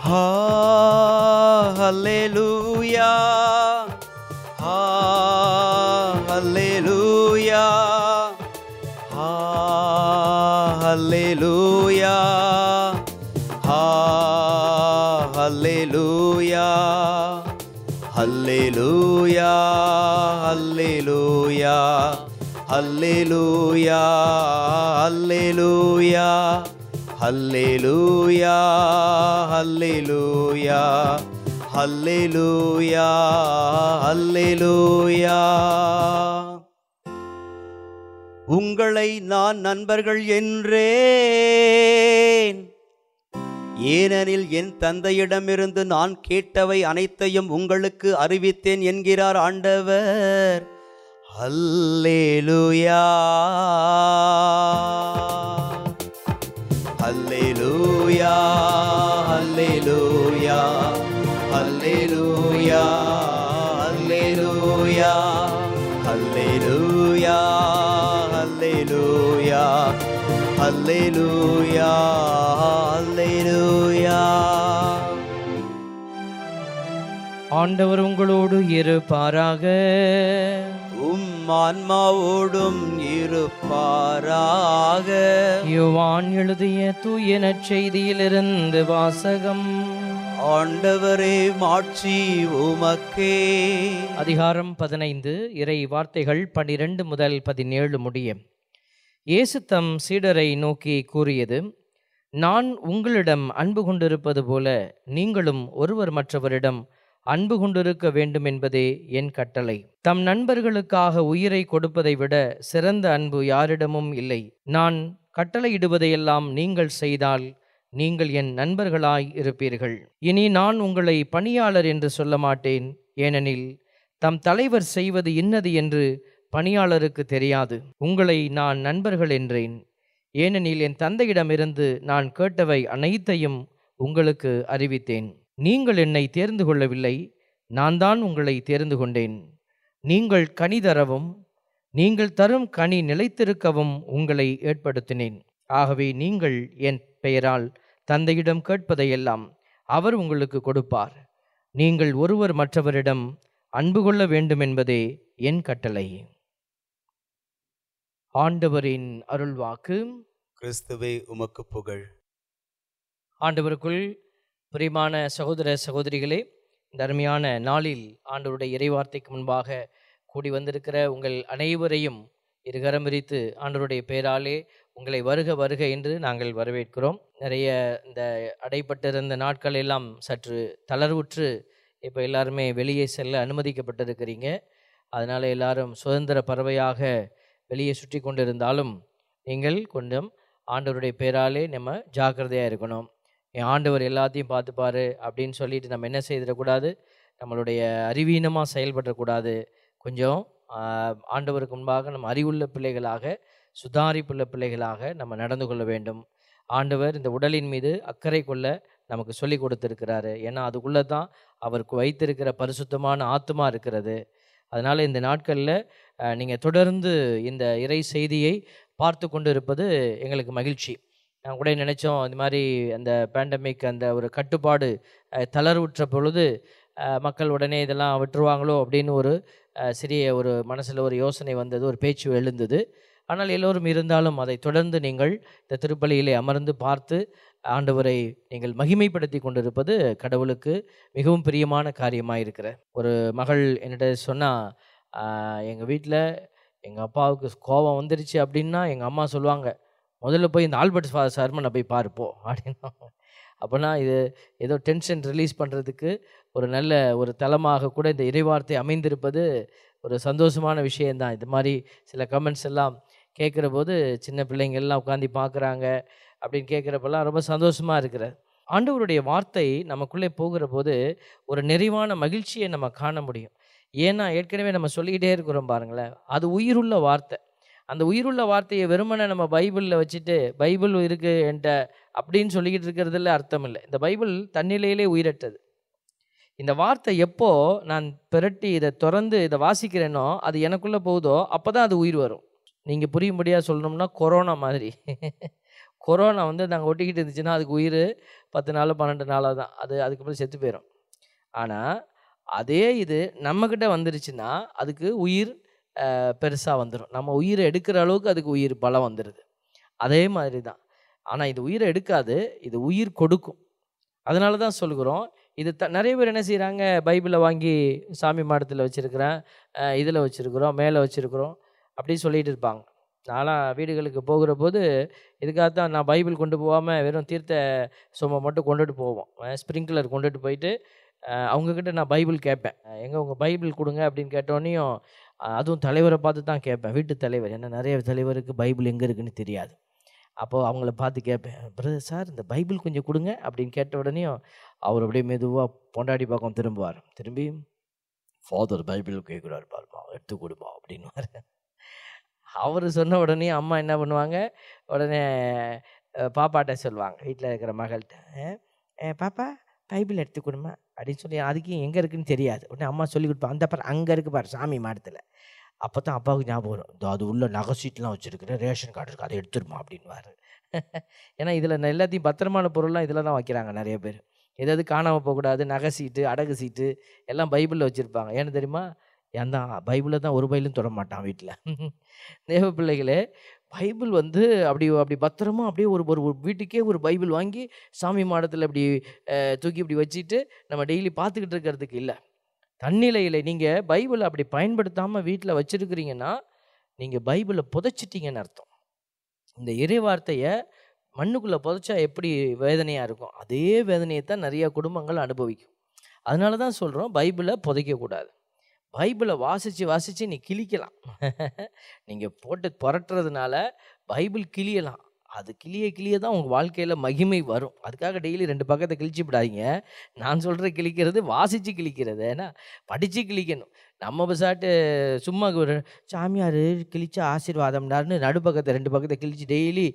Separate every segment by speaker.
Speaker 1: ஹalleluya ஹalleluya ஹalleluya ஹalleluya ஹalleluya ஹalleluya ஹalleluya ஹalleluya ஹல்லேலூயா ஹல்லேலூயா ஹல்லேலூயா ஹல்லேலூயா உங்களை நான் நண்பர்கள் என்றேன் ஏனெனில் என் தந்தையிடமிருந்து நான் கேட்டவை அனைத்தையும் உங்களுக்கு அறிவித்தேன் என்கிறார் ஆண்டவர் ஹல்லேலூயா ஹல்லேலூயா ஹல்லேலூயா ஹல்லேலூயா ஹல்லேலூயா ஹல்லேலூயா ஹல்லேலூயா ஹல்லேலூயா ஹல்லேலூயா
Speaker 2: ஆண்டவர் உங்களோடு இருப்பாராக
Speaker 1: உம் ஆன்மாவோடும் இருப்பாராக
Speaker 2: யோவான் எழுதிய தூய நற்செய்தியிலிருந்து வாசகம்
Speaker 1: ஆண்டவரே மாட்சி உமக்கே
Speaker 2: அதிகாரம் பதினைந்து இறை வார்த்தைகள் பன்னிரண்டு முதல் பதினேழு முடிய இயேசு தம் சீடரை நோக்கி கூறியது நான் உங்களிடம் அன்பு கொண்டிருப்பது போல நீங்களும் ஒருவர் மற்றவரிடம் அன்பு கொண்டிருக்க வேண்டும் என்பதே என் கட்டளை தம் நண்பர்களுக்காக உயிரை கொடுப்பதை விட சிறந்த அன்பு யாரிடமும் இல்லை நான் கட்டளையிடுவதையெல்லாம் நீங்கள் செய்தால் நீங்கள் என் நண்பர்களாய் இருப்பீர்கள் இனி நான் உங்களை பணியாளர் என்று சொல்ல மாட்டேன் ஏனெனில் தம் தலைவர் செய்வது இன்னது என்று பணியாளருக்கு தெரியாது உங்களை நான் நண்பர்கள் என்றேன் ஏனெனில் என் தந்தையிடமிருந்து நான் கேட்டவை அனைத்தையும் உங்களுக்கு அறிவித்தேன் நீங்கள் என்னை தேர்ந்து கொள்ளவில்லை நான் தான் உங்களை தேர்ந்து கொண்டேன் நீங்கள் கனி தரவும் நீங்கள் தரும் கனி நிலைத்திருக்கவும் உங்களை ஏற்படுத்தினேன் ஆகவே நீங்கள் என் பெயரால் தந்தையிடம் கேட்பதையெல்லாம் அவர் உங்களுக்கு கொடுப்பார் நீங்கள் ஒருவர் மற்றவரிடம் அன்பு கொள்ள வேண்டும் என்பதே என் கட்டளை ஆண்டவரின் அருள்வாக்கு
Speaker 1: கிறிஸ்துவே உமக்கு புகழ்
Speaker 2: ஆண்டவருக்குள் பிரியமான சகோதர சகோதரிகளே இந்த அருமையான நாளில் ஆண்டவருடைய இறைவார்த்தைக்கு முன்பாக கூடி வந்திருக்கிற உங்கள் அனைவரையும் இருகரம் விரித்து ஆண்டவருடைய பெயராலே உங்களை வருக வருக என்று நாங்கள் வரவேற்கிறோம் நிறைய இந்த அடைப்பட்டிருந்த நாட்கள் எல்லாம் சற்று தளர்வுற்று இப்போ எல்லாருமே வெளியே செல்ல அனுமதிக்கப்பட்டிருக்கிறீங்க அதனால் எல்லாரும் சுதந்திர பறவையாக வெளியே சுற்றி கொண்டிருந்தாலும் நீங்கள் கொஞ்சம் ஆண்டவருடைய பேராலே நம்ம ஜாக்கிரதையாக இருக்கணும் என் ஆண்டவர் எல்லாத்தையும் பார்த்துப்பாரு அப்படின்னு சொல்லிட்டு நம்ம என்ன செய்திடக்கூடாது நம்மளுடைய அறிவீனமாக செயல்படக்கூடாது கொஞ்சம் ஆஹ், ஆண்டவருக்கு முன்பாக நம்ம அறிவுள்ள பிள்ளைகளாக சுதாரிப்புள்ள பிள்ளைகளாக நம்ம நடந்து கொள்ள வேண்டும் ஆண்டவர் இந்த உடலின் மீது அக்கறை கொள்ள நமக்கு சொல்லி கொடுத்துருக்கிறாரு ஏன்னா அதுக்குள்ளே தான் அவருக்கு வைத்திருக்கிற பரிசுத்தமான ஆத்மா இருக்கிறது அதனால் இந்த நாட்களில் நீங்கள் தொடர்ந்து இந்த இறை செய்தியை பார்த்து கொண்டு இருப்பது எங்களுக்கு மகிழ்ச்சி நான் கூட நினச்சோம் இந்த மாதிரி அந்த பேண்டமிக் அந்த ஒரு கட்டுப்பாடு அஹ், தளர்வுற்ற பொழுது அஹ், மக்கள் உடனே இதெல்லாம் விட்டுருவாங்களோ அப்படின்னு ஒரு அஹ், சிறிய ஒரு மனசில் ஒரு யோசனை வந்தது ஒரு பேச்சு எழுந்தது ஆனால் எல்லோரும் இருந்தாலும் அதை தொடர்ந்து நீங்கள் இந்த திருப்பலியிலே அமர்ந்து பார்த்து ஆண்டவரை நீங்கள் மகிமைப்படுத்தி கொண்டிருப்பது கடவுளுக்கு மிகவும் பிரியமான காரியமாக இருக்கிற ஒரு மகள் என்னிட்ட சொன்னால் எங்கள் வீட்டில் எங்கள் அப்பாவுக்கு கோபம் வந்துருச்சு அப்படின்னா எங்கள் அம்மா சொல்லுவாங்க முதல்ல போய் இந்த ஆல்பர்ட் ஃபா சர்மனை போய் பார்ப்போம் அப்படின்னா அப்போனா இது ஏதோ டென்ஷன் ரிலீஸ் பண்ணுறதுக்கு ஒரு நல்ல ஒரு தளமாக கூட இந்த இறைவார்த்தை அமைந்திருப்பது ஒரு சந்தோஷமான விஷயந்தான் இது மாதிரி சில கமெண்ட்ஸ் எல்லாம் கேட்குற போது சின்ன பிள்ளைங்க எல்லாம் உட்காந்து பார்க்குறாங்க அப்படின்னு கேட்குறப்பெல்லாம் ரொம்ப சந்தோஷமாக இருக்கிற ஆண்டவருடைய வார்த்தை நமக்குள்ளே போகிற போது ஒரு நிறைவான மகிழ்ச்சியை நம்ம காண முடியும் ஏன்னா ஏற்கனவே நம்ம சொல்லிக்கிட்டே இருக்கிறோம் பாருங்களேன் அது உயிருள்ள வார்த்தை அந்த உயிருள்ள வார்த்தையை வெறுமனே நம்ம பைபிளில் வச்சுட்டு பைபிள் இருக்கு என்கிட்ட அப்படின்னு சொல்லிக்கிட்டு இருக்கிறதுல அர்த்தம் இல்லை இந்த பைபிள் தன்னிலையிலே உயிரற்றது இந்த வார்த்தை எப்போ நான் பிரட்டி இதை திறந்து இதை வாசிக்கிறேனோ அது எனக்குள்ளே போகுதோ அப்போ தான் அது உயிர் வரும் நீங்கள் புரியும்படியாக சொல்லணும்னா கொரோனா மாதிரி கொரோனா வந்து நாங்கள் ஒட்டிக்கிட்டு இருந்துச்சுன்னா அதுக்கு உயிர் பத்து நாள் பன்னெண்டு நாளாக தான் அது அதுக்கப்புறம் செத்து போயிடும் ஆனால் அதே இது நம்மக்கிட்ட வந்துருச்சுன்னா அதுக்கு உயிர் பெருசாக வந்துடும் நம்ம உயிரை எடுக்கிற அளவுக்கு அதுக்கு உயிர் பலம் வந்துடுது அதே மாதிரி தான் ஆனால் இது உயிரை எடுக்காது இது உயிர் கொடுக்கும் அதனால தான் சொல்கிறோம் இது த நிறைய பேர் என்ன செய்கிறாங்க பைபிளை வாங்கி சாமி மாடத்தில் வச்சுருக்கிறேன் இதில் வச்சுருக்குறோம் மேலே வச்சுருக்குறோம் அப்படி சொல்லிட்டு இருப்பாங்க நான்லாம் வீடுகளுக்கு போகிற போது இதுக்காக தான் நான் பைபிள் கொண்டு போகாமல் வெறும் தீர்த்த சும்மா மட்டும் கொண்டுட்டு போவோம் ஸ்ப்ரிங்க்லர் கொண்டுட்டு போயிட்டு அஹ், அவங்கக்கிட்ட நான் பைபிள் கேட்பேன் எங்கே உங்கள் பைபிள் கொடுங்க அப்படின்னு கேட்டோன்னையும் அஹ், அதுவும் தலைவரை பார்த்து தான் கேட்பேன் வீட்டு தலைவர் ஏன்னா நிறைய தலைவருக்கு பைபிள் எங்கே இருக்குன்னு தெரியாது அப்போது அவங்கள பார்த்து கேட்பேன் பிரதர் சார் இந்த பைபிள் கொஞ்சம் கொடுங்க அப்படின்னு கேட்ட உடனேயும் அவர் அப்படியே மெதுவாக பொண்டாடி பக்கம் திரும்புவார் திரும்பி ஃபாதர் பைபிள் கேட்குறாரு பாருப்பா எடுத்து கொடுப்பா அப்படின்னுவார் அவர் சொன்ன உடனே அம்மா என்ன பண்ணுவாங்க உடனே அஹ், பாப்பாட்ட சொல்லுவாங்க வீட்டில் இருக்கிற மகள்கிட்ட "அஹ், அஹ், பாப்பா பைபிள் எடுத்து கொடுமா அப்படின்னு சொல்லி அதுக்கு எங்கே இருக்குன்னு தெரியாது உடனே அம்மா சொல்லி கொடுப்பா அந்த பாரு அங்கே இருக்கு பாரு சாமி மாடத்தில் அப்போ தான் அப்பாவுக்கு ஞாபகம் வரும் "இதோ அது உள்ள நகை சீட்லாம் வச்சுருக்கிறேன் ரேஷன் கார்டு இருக்குது அதை எடுத்துருமா அப்படின்வாரு ஏன்னா இதில் எல்லாத்தையும் பத்திரமான பொருள்லாம் இதில் தான் வைக்கிறாங்க நிறைய பேர் எதாவது காணாமல் போகக்கூடாது நகை சீட்டு அடகு சீட்டு எல்லாம் பைபிளில் வச்சுருப்பாங்க ஏன்னு தெரியுமா ஏன் தான் பைபிளை தான் ஒரு பைபிளும் தொட மாட்டான் வீட்டில் தேவ பிள்ளைகளே பைபிள் வந்து அப்படி அப்படி பத்திரமா அப்படியே ஒரு ஒரு ஒரு வீட்டுக்கே ஒரு பைபிள் வாங்கி சாமி மாடத்தில் இப்படி அஹ், தூக்கி இப்படி வச்சுட்டு நம்ம டெய்லி பார்த்துக்கிட்டு இருக்கிறதுக்கு இல்லை தன்னிலையில் நீங்கள் பைபிளை அப்படி பயன்படுத்தாமல் வீட்டில் வச்சுருக்கிறீங்கன்னா நீங்கள் பைபிளை புதைச்சிட்டீங்கன்னு அர்த்தம் இந்த இறை வார்த்தையை மண்ணுக்குள்ளே புதைச்சா எப்படி வேதனையாக இருக்கும் அதே வேதனையை தான் நிறைய குடும்பங்கள் அனுபவிக்கும் அதனால தான் சொல்கிறோம் பைபிளை புதைக்கக்கூடாது பைபிளை வாசித்து வாசித்து நீ கிழிக்கலாம் நீங்கள் போட்டு புரட்டுறதுனால பைபிள் கிழியலாம் அது கிளிய கிளிய தான் உங்கள் வாழ்க்கையில் மகிமை வரும் அதுக்காக டெய்லி ரெண்டு பக்கத்தை கிழிச்சு விடாதீங்க நான் சொல்கிற கிழிக்கிறது வாசித்து கிழிக்கிறது ஏன்னா படித்து கிழிக்கணும் நம்ம பசாட்டு சும்மா ஒரு சாமியார் கிழிச்ச ஆசீர்வாதம்னாருன்னு நடுப்பக்கத்தை ரெண்டு பக்கத்தை கிழிச்சு டெய்லி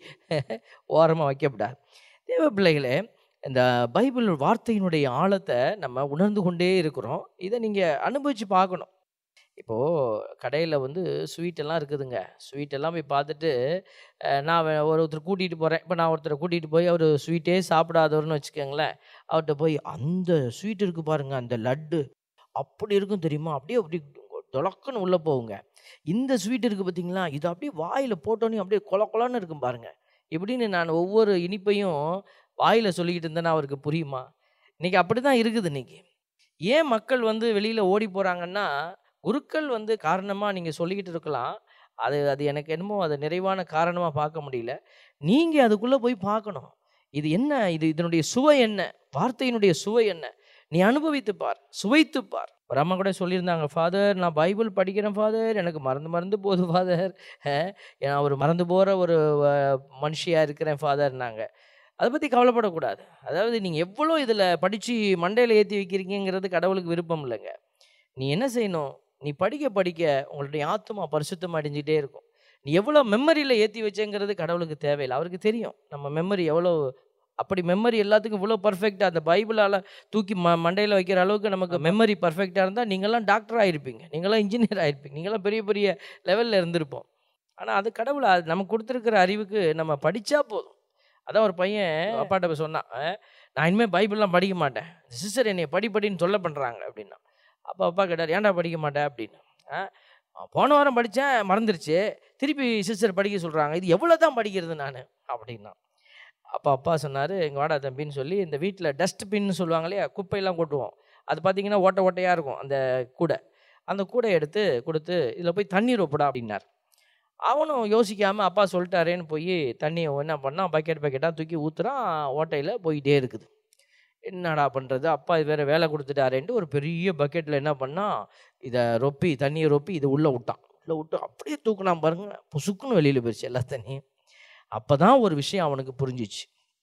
Speaker 2: ஓரமாக வைக்கப்படாது தேவ பிள்ளைகளே இந்த பைபிள் வார்த்தையினுடைய ஆழத்தை நம்ம உணர்ந்து கொண்டே இருக்கிறோம் இதை நீங்கள் அனுபவித்து பார்க்கணும் இப்போது கடையில் வந்து ஸ்வீட் எல்லாம் இருக்குதுங்க ஸ்வீட் எல்லாம் போய் பார்த்துட்டு அஹ், நான் வே- ஒரு ஒருத்தர் கூட்டிகிட்டு போகிறேன் இப்போ நான் ஒருத்தரை கூட்டிகிட்டு போய் அவர் ஸ்வீட்டே சாப்பிடாதவர்னு வச்சுக்கோங்களேன் அவர்கிட்ட போய் அந்த ஸ்வீட் இருக்குது பாருங்க அந்த லட்டு அப்படி இருக்கும் தெரியுமா அப்படியே அப்படி தொலக்குன்னு உள்ளே போகுங்க இந்த ஸ்வீட் இருக்குது பார்த்தீங்களா இது அப்படியே வாயில் போட்டோன்னே அப்படியே கொல கொலன்னு இருக்கும் பாருங்க இப்படின்னு நான் ஒவ்வொரு இனிப்பையும் வாயில் சொல்லிக்கிட்டு இருந்தேன்னா அவருக்கு புரியுமா இன்னைக்கு அப்படி தான் இருக்குது இன்னைக்கு ஏன் மக்கள் வந்து வெளியில் ஓடி போகிறாங்கன்னா குருக்கள் வந்து காரணமாக நீங்கள் சொல்லிக்கிட்டு இருக்கலாம் அது அது எனக்கு என்னமோ அது நிறைவான காரணமாக பார்க்க முடியல நீங்கள் அதுக்குள்ளே போய் பார்க்கணும் இது என்ன இது இதனுடைய சுவை என்ன வார்த்தையினுடைய சுவை என்ன நீ அனுபவித்து பார் சுவைத்து பார் ஒரு அம்மா கூட சொல்லியிருந்தாங்க ஃபாதர் நான் பைபிள் படிக்கிறேன் ஃபாதர் எனக்கு மறந்து மறந்து போகுது ஃபாதர் நான் ஒரு மறந்து போகிற ஒரு மனுஷியாக இருக்கிறேன் ஃபாதர்னாங்க அதை பற்றி கவலைப்படக்கூடாது அதாவது நீங்கள் எவ்வளோ இதில் படித்து மண்டையில் ஏற்றி வைக்கிறீங்கிறது கடவுளுக்கு விருப்பம் இல்லைங்க நீ என்ன செய்யணும் நீ படிக்க படிக்க உங்களுடைய ஆத்மா பரிசுத்தம் அடைஞ்சிட்டே இருக்கும் நீ எவ்வளோ மெமரியில் ஏற்றி வச்சேங்கிறது கடவுளுக்கு தேவையில்லை அவருக்கு தெரியும் நம்ம மெமரி எவ்வளோ அப்படி மெமரி எல்லாத்துக்கும் இவ்வளோ பர்ஃபெக்டாக அந்த பைபிளால் தூக்கி ம மண்டையில் வைக்கிற அளவுக்கு நமக்கு மெமரி பர்ஃபெக்டாக இருந்தால் நீங்களாம் டாக்டர் ஆகிருப்பீங்க நீங்களாம் இன்ஜினியர் ஆகிருப்பீங்க நீங்களாம் பெரிய பெரிய லெவலில் இருந்திருப்போம் ஆனால் அது கடவுள் அது நமக்கு கொடுத்துருக்கிற அறிவுக்கு நம்ம படித்தா போதும் அதான் ஒரு பையன் அப்பாட்ட போய் சொன்னான் "அஹ், நான் இனிமேல் பைபிள்லாம் படிக்க மாட்டேன் சிஸ்டர் என்னை படி படின்னு சொல்ல பண்ணுறாங்க அப்படின்னா அப்பா அப்பா கேட்டார் ஏன்டா படிக்க மாட்டேன் அப்படின்னு "ஆ, போன வாரம் படித்தேன் மறந்துருச்சு திருப்பி சிஸ்டர் படிக்க சொல்கிறாங்க இது எவ்வளோ தான் படிக்கிறது நான் அப்படின்னா அப்போ அப்பா சொன்னார் எங்கள் வாடா தம்பின்னு சொல்லி இந்த வீட்டில் டஸ்ட்பின்னு சொல்லுவாங்க இல்லையா குப்பையெல்லாம் கொட்டுவோம் அது பார்த்தீங்கன்னா ஓட்டை ஓட்டையாக இருக்கும் அந்த கூடை அந்த கூடை எடுத்து கொடுத்து இதில் போய் தண்ணீர் ஒப்படா அப்படின்னார் அவனும் யோசிக்காமல் அப்பா சொல்லிட்டாரேன்னு போய் தண்ணியை என்ன பண்ணான் பக்கெட் பக்கெட்டாக தூக்கி ஊற்றுறான் ஓட்டையில் போயிட்டே இருக்குது என்னடா பண்ணுறது அப்பா இது வேறு வேலை கொடுத்துட்டாரேன்ட்டு ஒரு பெரிய பக்கெட்டில் என்ன பண்ணான் இதை ரொப்பி தண்ணியை ரொப்பி இதை உள்ளே விட்டான் உள்ளே விட்டு அப்படியே தூக்குனான் பாருங்க புசுக்குன்னு வெளியில் போயிடுச்சு எல்லா தண்ணியும் அப்போ தான் ஒரு விஷயம் அவனுக்கு புரிஞ்சிச்சு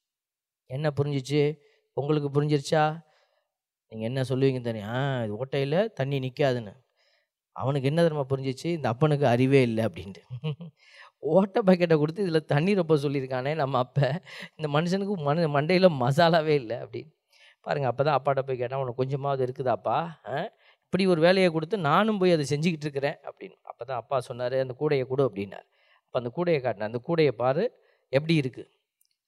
Speaker 2: என்ன புரிஞ்சிச்சு உங்களுக்கு புரிஞ்சிருச்சா நீங்கள் என்ன சொல்லுவீங்க தண்ணி ஆ இது ஓட்டையில் தண்ணி நிற்காதுன்னு அவனுக்கு என்ன தெரியுமா புரிஞ்சிச்சு இந்த அப்பனுக்கு அறிவே இல்லை அப்படின்ட்டு ஓட்டை பக்கெட்டை கொடுத்து இதில் தண்ணி ரொம்ப சொல்லியிருக்கானே நம்ம அப்போ இந்த மனுஷனுக்கு மன மண்டையில் மசாலாவே இல்லை அப்படின்னு பாருங்கள் அப்போ தான் அப்பாட்ட போய் கேட்டால் உனக்கு கொஞ்சமாவது இருக்குதாப்பா ஆ? இப்படி ஒரு வேலையை கொடுத்து நானும் போய் அதை செஞ்சுக்கிட்டு இருக்கிறேன் அப்படின்னு அப்போ தான் அப்பா சொன்னார் அந்த கூடையை கொடு அப்படின்னார் அப்போ அந்த கூடையை காட்டினேன் அந்த கூடையை பாரு எப்படி இருக்குது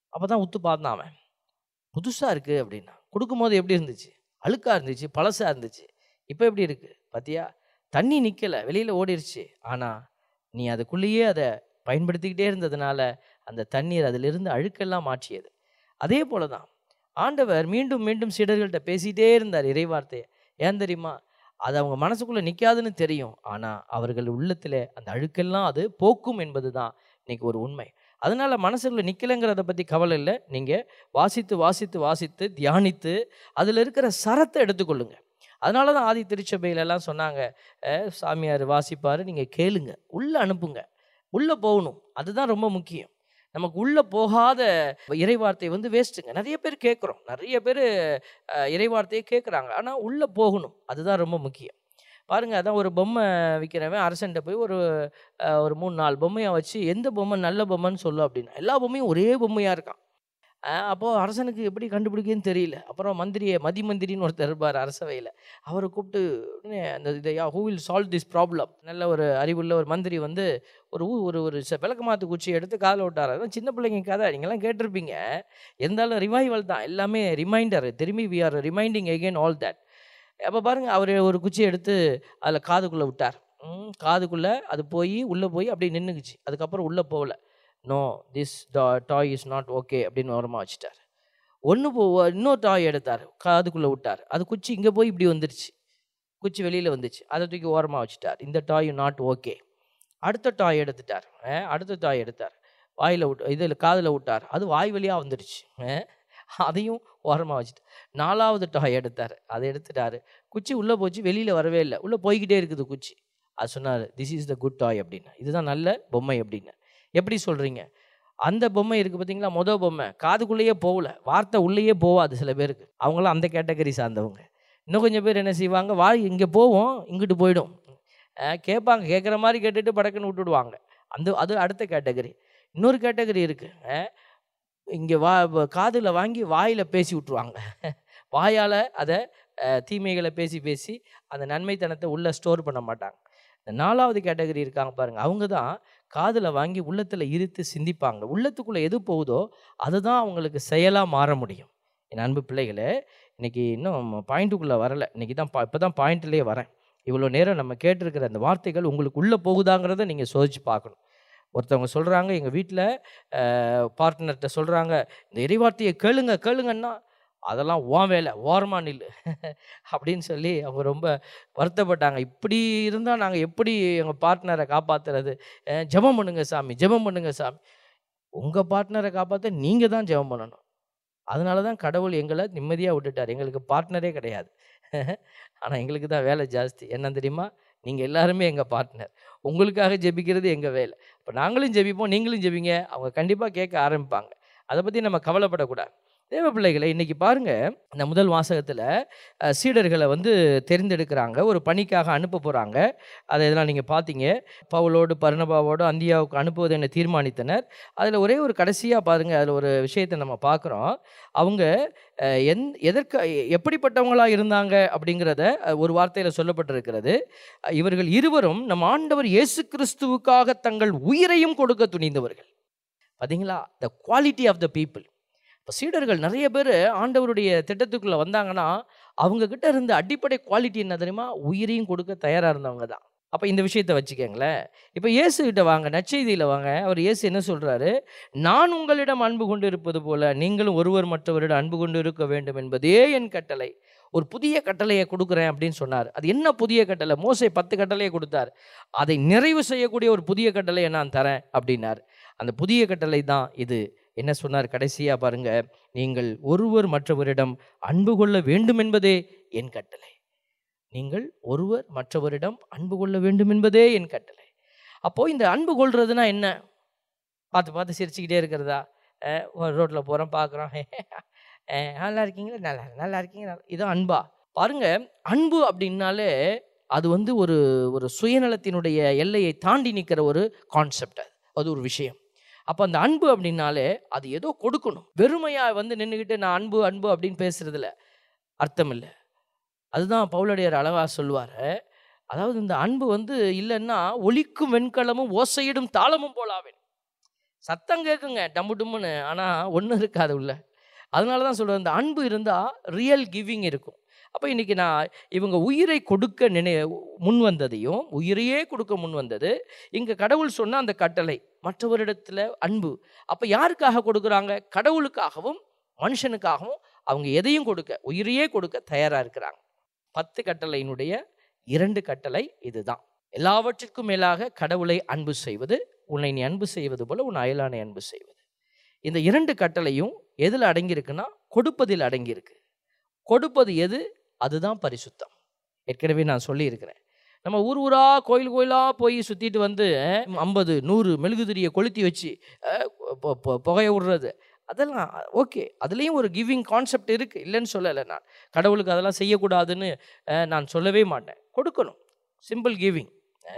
Speaker 2: அப்போ தான் உத்து பார்த்தான் அவன் புதுசாக இருக்குது அப்படின்னா கொடுக்கும்போது எப்படி இருந்துச்சு அழுக்காக இருந்துச்சு பழசாக இருந்துச்சு இப்போ எப்படி இருக்குது பார்த்தியா தண்ணி நிற்கலை வெளியில் ஓடிருச்சு ஆனால் நீ அதுக்குள்ளேயே அதை பயன்படுத்திக்கிட்டே இருந்ததுனால அந்த தண்ணீர் அதிலிருந்து அழுக்கெல்லாம் மாற்றியது அதே போல தான் ஆண்டவர் மீண்டும் மீண்டும் சீடர்கள்ட்ட பேசிகிட்டே இருந்தார் இறைவார்த்தையை ஏன் தெரியுமா அது அவங்க மனசுக்குள்ளே நிற்காதுன்னு தெரியும் ஆனால் அவர்கள் உள்ளத்தில் அந்த அழுக்கெல்லாம் அது போக்கும் என்பது தான் இன்னைக்கு ஒரு உண்மை அதனால் மனசுக்குள்ள நிற்கலைங்கிறத பற்றி கவலை இல்லை நீங்கள் வாசித்து வாசித்து வாசித்து தியானித்து அதில் இருக்கிற சரத்தை எடுத்துக்கொள்ளுங்க அதனால தான் ஆதி திருச்சபையில எல்லாம் சொன்னாங்க அஹ், சாமியார் வாசிப்பார் நீங்கள் கேளுங்க உள்ளே அனுப்புங்க உள்ளே போகணும் அதுதான் ரொம்ப முக்கியம் நமக்கு உள்ளே போகாத இறைவார்த்தை வந்து வேஸ்ட்டுங்க நிறைய பேர் கேட்குறோம் நிறைய பேர் இறைவார்த்தையை கேட்குறாங்க ஆனால் உள்ளே போகணும் அதுதான் ரொம்ப முக்கியம் பாருங்க அதான் ஒரு பொம்மை விற்கிறவன் அரசன்ட்ட போய் ஒரு அஹ், ஒரு மூணு நாலு பொம்மையை வச்சு எந்த பொம்மை நல்ல பொம்மைன்னு சொல்லு அப்படின்னா எல்லா பொம்மையும் ஒரே பொம்மையாக இருக்கான் அஹ், அப்போ அரசனுக்கு எப்படி கண்டுபிடிக்குன்னு தெரியல அப்புறம் மந்திரியை மதி மந்திரின்னு ஒருத்தர் இருப்பார் அரசவையில் அவரை கூப்பிட்டு உடனே அந்த இதை who will solve this problem நல்ல ஒரு அறிவுள்ள ஒரு மந்திரி வந்து ஒரு ஊ- ஒரு ஒரு ச- விளக்கமாத்து குச்சி எடுத்து காதில் விட்டார் அதான் சின்ன பிள்ளைங்க கதை நீங்களாம் கேட்டிருப்பீங்க இருந்தாலும் ரிவைவல் தான் எல்லாமே ரிமைண்டர் திரும்பி we are reminding again all that அப்போ பாருங்கள் அவர் ஒரு குச்சி எடுத்து அதில் காதுக்குள்ளே விட்டார் ம், காதுக்குள்ளே அது போய் உள்ளே போய் அப்படியே நின்றுக்குச்சு அதுக்கப்புறம் உள்ளே போகல no this toy is not okay அப்படின்னு ஓரமாக வச்சுட்டார் ஒன்று போ இன்னொரு டாய் எடுத்தார் காதுக்குள்ளே விட்டார் அது குச்சி இங்கே போய் இப்படி வந்துருச்சு குச்சி வெளியில் வந்துச்சு அதை தூக்கி ஓரமாக வச்சுட்டார் இந்த டாய் நாட் ஓகே அடுத்த டாய் எடுத்துட்டார் அஹ், அடுத்த டாய் எடுத்தார் வாயில் விட்டு இதில் காதில் விட்டார் அது வாய் வழியாக வந்துடுச்சு அஹ், அதையும் ஓரமாக வச்சுட்டு நாலாவது டாய் எடுத்தார் அதை எடுத்துட்டாரு குச்சி உள்ளே போச்சு வெளியில் வரவே இல்லை உள்ளே போய்கிட்டே இருக்குது குச்சி அது சொன்னார் this is the good toy அப்படின்னு இதுதான் நல்ல பொம்மை அப்படின்னு எப்படி சொல்கிறீங்க அந்த பொம்மை இருக்குது பார்த்தீங்களா மொதல் பொம்மை காதுக்குள்ளேயே போகல வார்த்தை உள்ளேயே போகாது சில பேருக்கு அவங்களாம் அந்த கேட்டகரி சார்ந்தவங்க இன்னும் கொஞ்சம் பேர் என்ன செய்வாங்க வா இங்கே போவோம் இங்கிட்டு போயிடும் அஹ் கேட்பாங்க கேட்குற மாதிரி கேட்டுட்டு படக்குன்னு விட்டுடுவாங்க அந்த அது அடுத்த கேட்டகரி இன்னொரு கேட்டகரி இருக்குது இங்கே வா காதில் வாங்கி வாயில் பேசி விட்ருவாங்க வாயால் அதை அஹ், தீமைகளை பேசி பேசி அந்த நன்மைத்தனத்தை உள்ளே ஸ்டோர் பண்ண மாட்டாங்க இந்த நாலாவது கேட்டகரி இருக்காங்க பாருங்கள் அவங்க தான் காதில் வாங்கி உள்ளத்தில் இருத்து சிந்திப்பாங்க உள்ளத்துக்குள்ளே எது போகுதோ அதுதான் அவங்களுக்கு செயலாக மாற முடியும் என் அன்பு பிள்ளைகளே இன்னைக்கு இன்னும் பாயிண்ட்டுக்குள்ளே வரலை இன்னைக்கு தான் பா இப்போ தான் பாயிண்ட்லேயே வரேன் இவ்வளோ நேரம் நம்ம கேட்டிருக்கிற அந்த வார்த்தைகள் உங்களுக்கு உள்ளே போகுதாங்கிறத நீங்கள் சோதிச்சு பார்க்கணும் ஒருத்தவங்க சொல்கிறாங்க எங்கள் வீட்டில் பார்ட்னர்கிட்ட சொல்கிறாங்க இந்த இறைவார்த்தையை கேளுங்க கேளுங்கன்னா அதெல்லாம் ஓன் வேலை ஓரமாக நில்லு அப்படின்னு சொல்லி அவங்க ரொம்ப வருத்தப்பட்டாங்க இப்படி இருந்தால் நாங்கள் எப்படி எங்கள் பார்ட்னரை காப்பாற்றுறது ஜெபம் பண்ணுங்க சாமி ஜெபம் பண்ணுங்க சாமி உங்கள் பார்ட்னரை காப்பாற்ற நீங்கள் தான் ஜெபம் பண்ணணும் அதனால தான் கடவுள் எங்களை நிம்மதியாக விட்டுட்டார் எங்களுக்கு பார்ட்னரே கிடையாது ஆனால் எங்களுக்கு தான் வேலை ஜாஸ்தி என்ன தெரியுமா நீங்கள் எல்லாருமே எங்கள் பார்ட்னர் உங்களுக்காக ஜெபிக்கிறது எங்கள் வேலை இப்போ நாங்களும் ஜெபிப்போம் நீங்களும் ஜெபிங்க அவங்க கண்டிப்பாக கேட்க ஆரம்பிப்பாங்க அதை பற்றி நம்ம கவலைப்படக்கூடாது தேவ பிள்ளைகளை இன்னைக்கு பாருங்க இந்த முதல் வாசகத்தில் அஹ், சீடர்களை வந்து தெரிந்தெடுக்கிறாங்க ஒரு பணிக்காக அனுப்ப போகிறாங்க அதை இதெல்லாம் நீங்கள் பார்த்தீங்க பவுலோடு பர்ணபாவோடு அந்தியாவுக்கு அனுப்புவது என தீர்மானித்தனர் அதில் ஒரே ஒரு கடைசியாக பாருங்கள் அதில் ஒரு விஷயத்தை நம்ம பார்க்குறோம் அவங்க அஹ், எந் எதற்கு எப்படிப்பட்டவங்களாக இருந்தாங்க அப்படிங்கிறத அஹ், ஒரு வார்த்தையில் சொல்லப்பட்டிருக்கிறது அஹ், இவர்கள் இருவரும் நம் ஆண்டவர் இயேசு கிறிஸ்துவுக்காக தங்கள் உயிரையும் கொடுக்க துணிந்தவர்கள் பார்த்தீங்களா the quality of the people இப்போ சீடர்கள் நிறைய பேர் ஆண்டவருடைய திட்டத்துக்குள்ளே வந்தாங்கன்னா அவங்க கிட்ட இருந்த அடிப்படை குவாலிட்டி என்ன தெரியுமா உயிரையும் கொடுக்க தயாராக இருந்தவங்க தான் அப்போ இந்த விஷயத்தை வச்சுக்கோங்களேன் இப்போ இயேசு கிட்ட வாங்க நற்செய்தியில் வாங்க அவர் இயேசு என்ன சொல்கிறாரு நான் உங்களிடம் அன்பு கொண்டு இருப்பது போல நீங்களும் ஒருவர் மற்றவரிடம் அன்பு கொண்டு இருக்க வேண்டும் என்பதே என் கட்டளை ஒரு புதிய கட்டளையை கொடுக்குறேன் அப்படின்னு சொன்னார் அது என்ன புதிய கட்டளை மோசை பத்து கட்டளையை கொடுத்தார் அதை நிறைவு செய்யக்கூடிய ஒரு புதிய கட்டளையை நான் தரேன் அப்படின்னார் அந்த புதிய கட்டளை தான் இது என்ன சொன்னார் கடைசியா பாருங்க நீங்கள் ஒருவர் மற்றவரிடம் அன்பு கொள்ள வேண்டும் என்பதே என் கட்டளை நீங்கள் ஒருவர் மற்றவரிடம் அன்பு கொள்ள வேண்டும் என்பதே என் கட்டளை அப்போ இந்த அன்பு கொள்றதுனா என்ன பார்த்து பார்த்து சிரிச்சுக்கிட்டே இருக்கிறதா ரோட்டில் போகிறோம் பார்க்குறோம் நல்லா இருக்கீங்களா நல்லா நல்லா இருக்கீங்களா இதான் அன்பா பாருங்க அன்பு அப்படின்னாலே அது வந்து ஒரு ஒரு சுயநலத்தினுடைய எல்லையை தாண்டி நிற்கிற ஒரு கான்செப்ட் அது அது ஒரு விஷயம் அப்போ அந்த அன்பு அப்படின்னாலே அது ஏதோ கொடுக்கணும் வெறுமையாக வந்து நின்றுக்கிட்டு நான் அன்பு அன்பு அப்படின்னு பேசுறதுல அர்த்தம் இல்லை அதுதான் பவுலடியார் அழகா சொல்லுவார் அதாவது இந்த அன்பு வந்து இல்லைன்னா ஒலிக்கும் வெண்கலமும் ஓசையிடும் தாளமும் போலாவேன் சத்தம் கேட்குங்க டம்மு டும்முன்னு ஆனால் ஒன்றும் இருக்காது உள்ள அதனால தான் சொல்கிறேன் இந்த அன்பு இருந்தால் ரியல் கிவிங் இருக்கும் அப்போ இன்றைக்கி நான் இவங்க உயிரை கொடுக்க நினை முன் வந்ததையும் உயிரையே கொடுக்க முன் வந்தது இங்கே கடவுள் சொன்ன அந்த கட்டளை மற்றவரிடத்தில் அன்பு அப்போ யாருக்காக கொடுக்குறாங்க கடவுளுக்காகவும் மனுஷனுக்காகவும் அவங்க எதையும் கொடுக்க உயிரையே கொடுக்க தயாராக இருக்கிறாங்க பத்து கட்டளையினுடைய இரண்டு கட்டளை இதுதான் எல்லாவற்றிற்கும் மேலாக கடவுளை அன்பு செய்வது உன்னை நீ அன்பு செய்வது போல உன் அயலானை அன்பு செய்வது இந்த இரண்டு கட்டளையும் எதில் அடங்கியிருக்குன்னா கொடுப்பதில் அடங்கியிருக்கு கொடுப்பது எது அதுதான் பரிசுத்தம் ஏற்கனவே நான் சொல்லியிருக்கிறேன் நம்ம ஊர் ஊரா கோயில் கோயிலாக போய் சுற்றிட்டு வந்து ஐம்பது நூறு மெழுகுதிரியை கொளுத்தி வச்சு அஹ், பொ- பொ- புகைய விடுறது அதெல்லாம் ஓகே அதுலேயும் ஒரு கிவிங் கான்செப்ட் இருக்குது இல்லைன்னு சொல்லலை நான் கடவுளுக்கு அதெல்லாம் செய்யக்கூடாதுன்னு அஹ், நான் சொல்லவே மாட்டேன் கொடுக்கணும் சிம்பிள் கிவிங்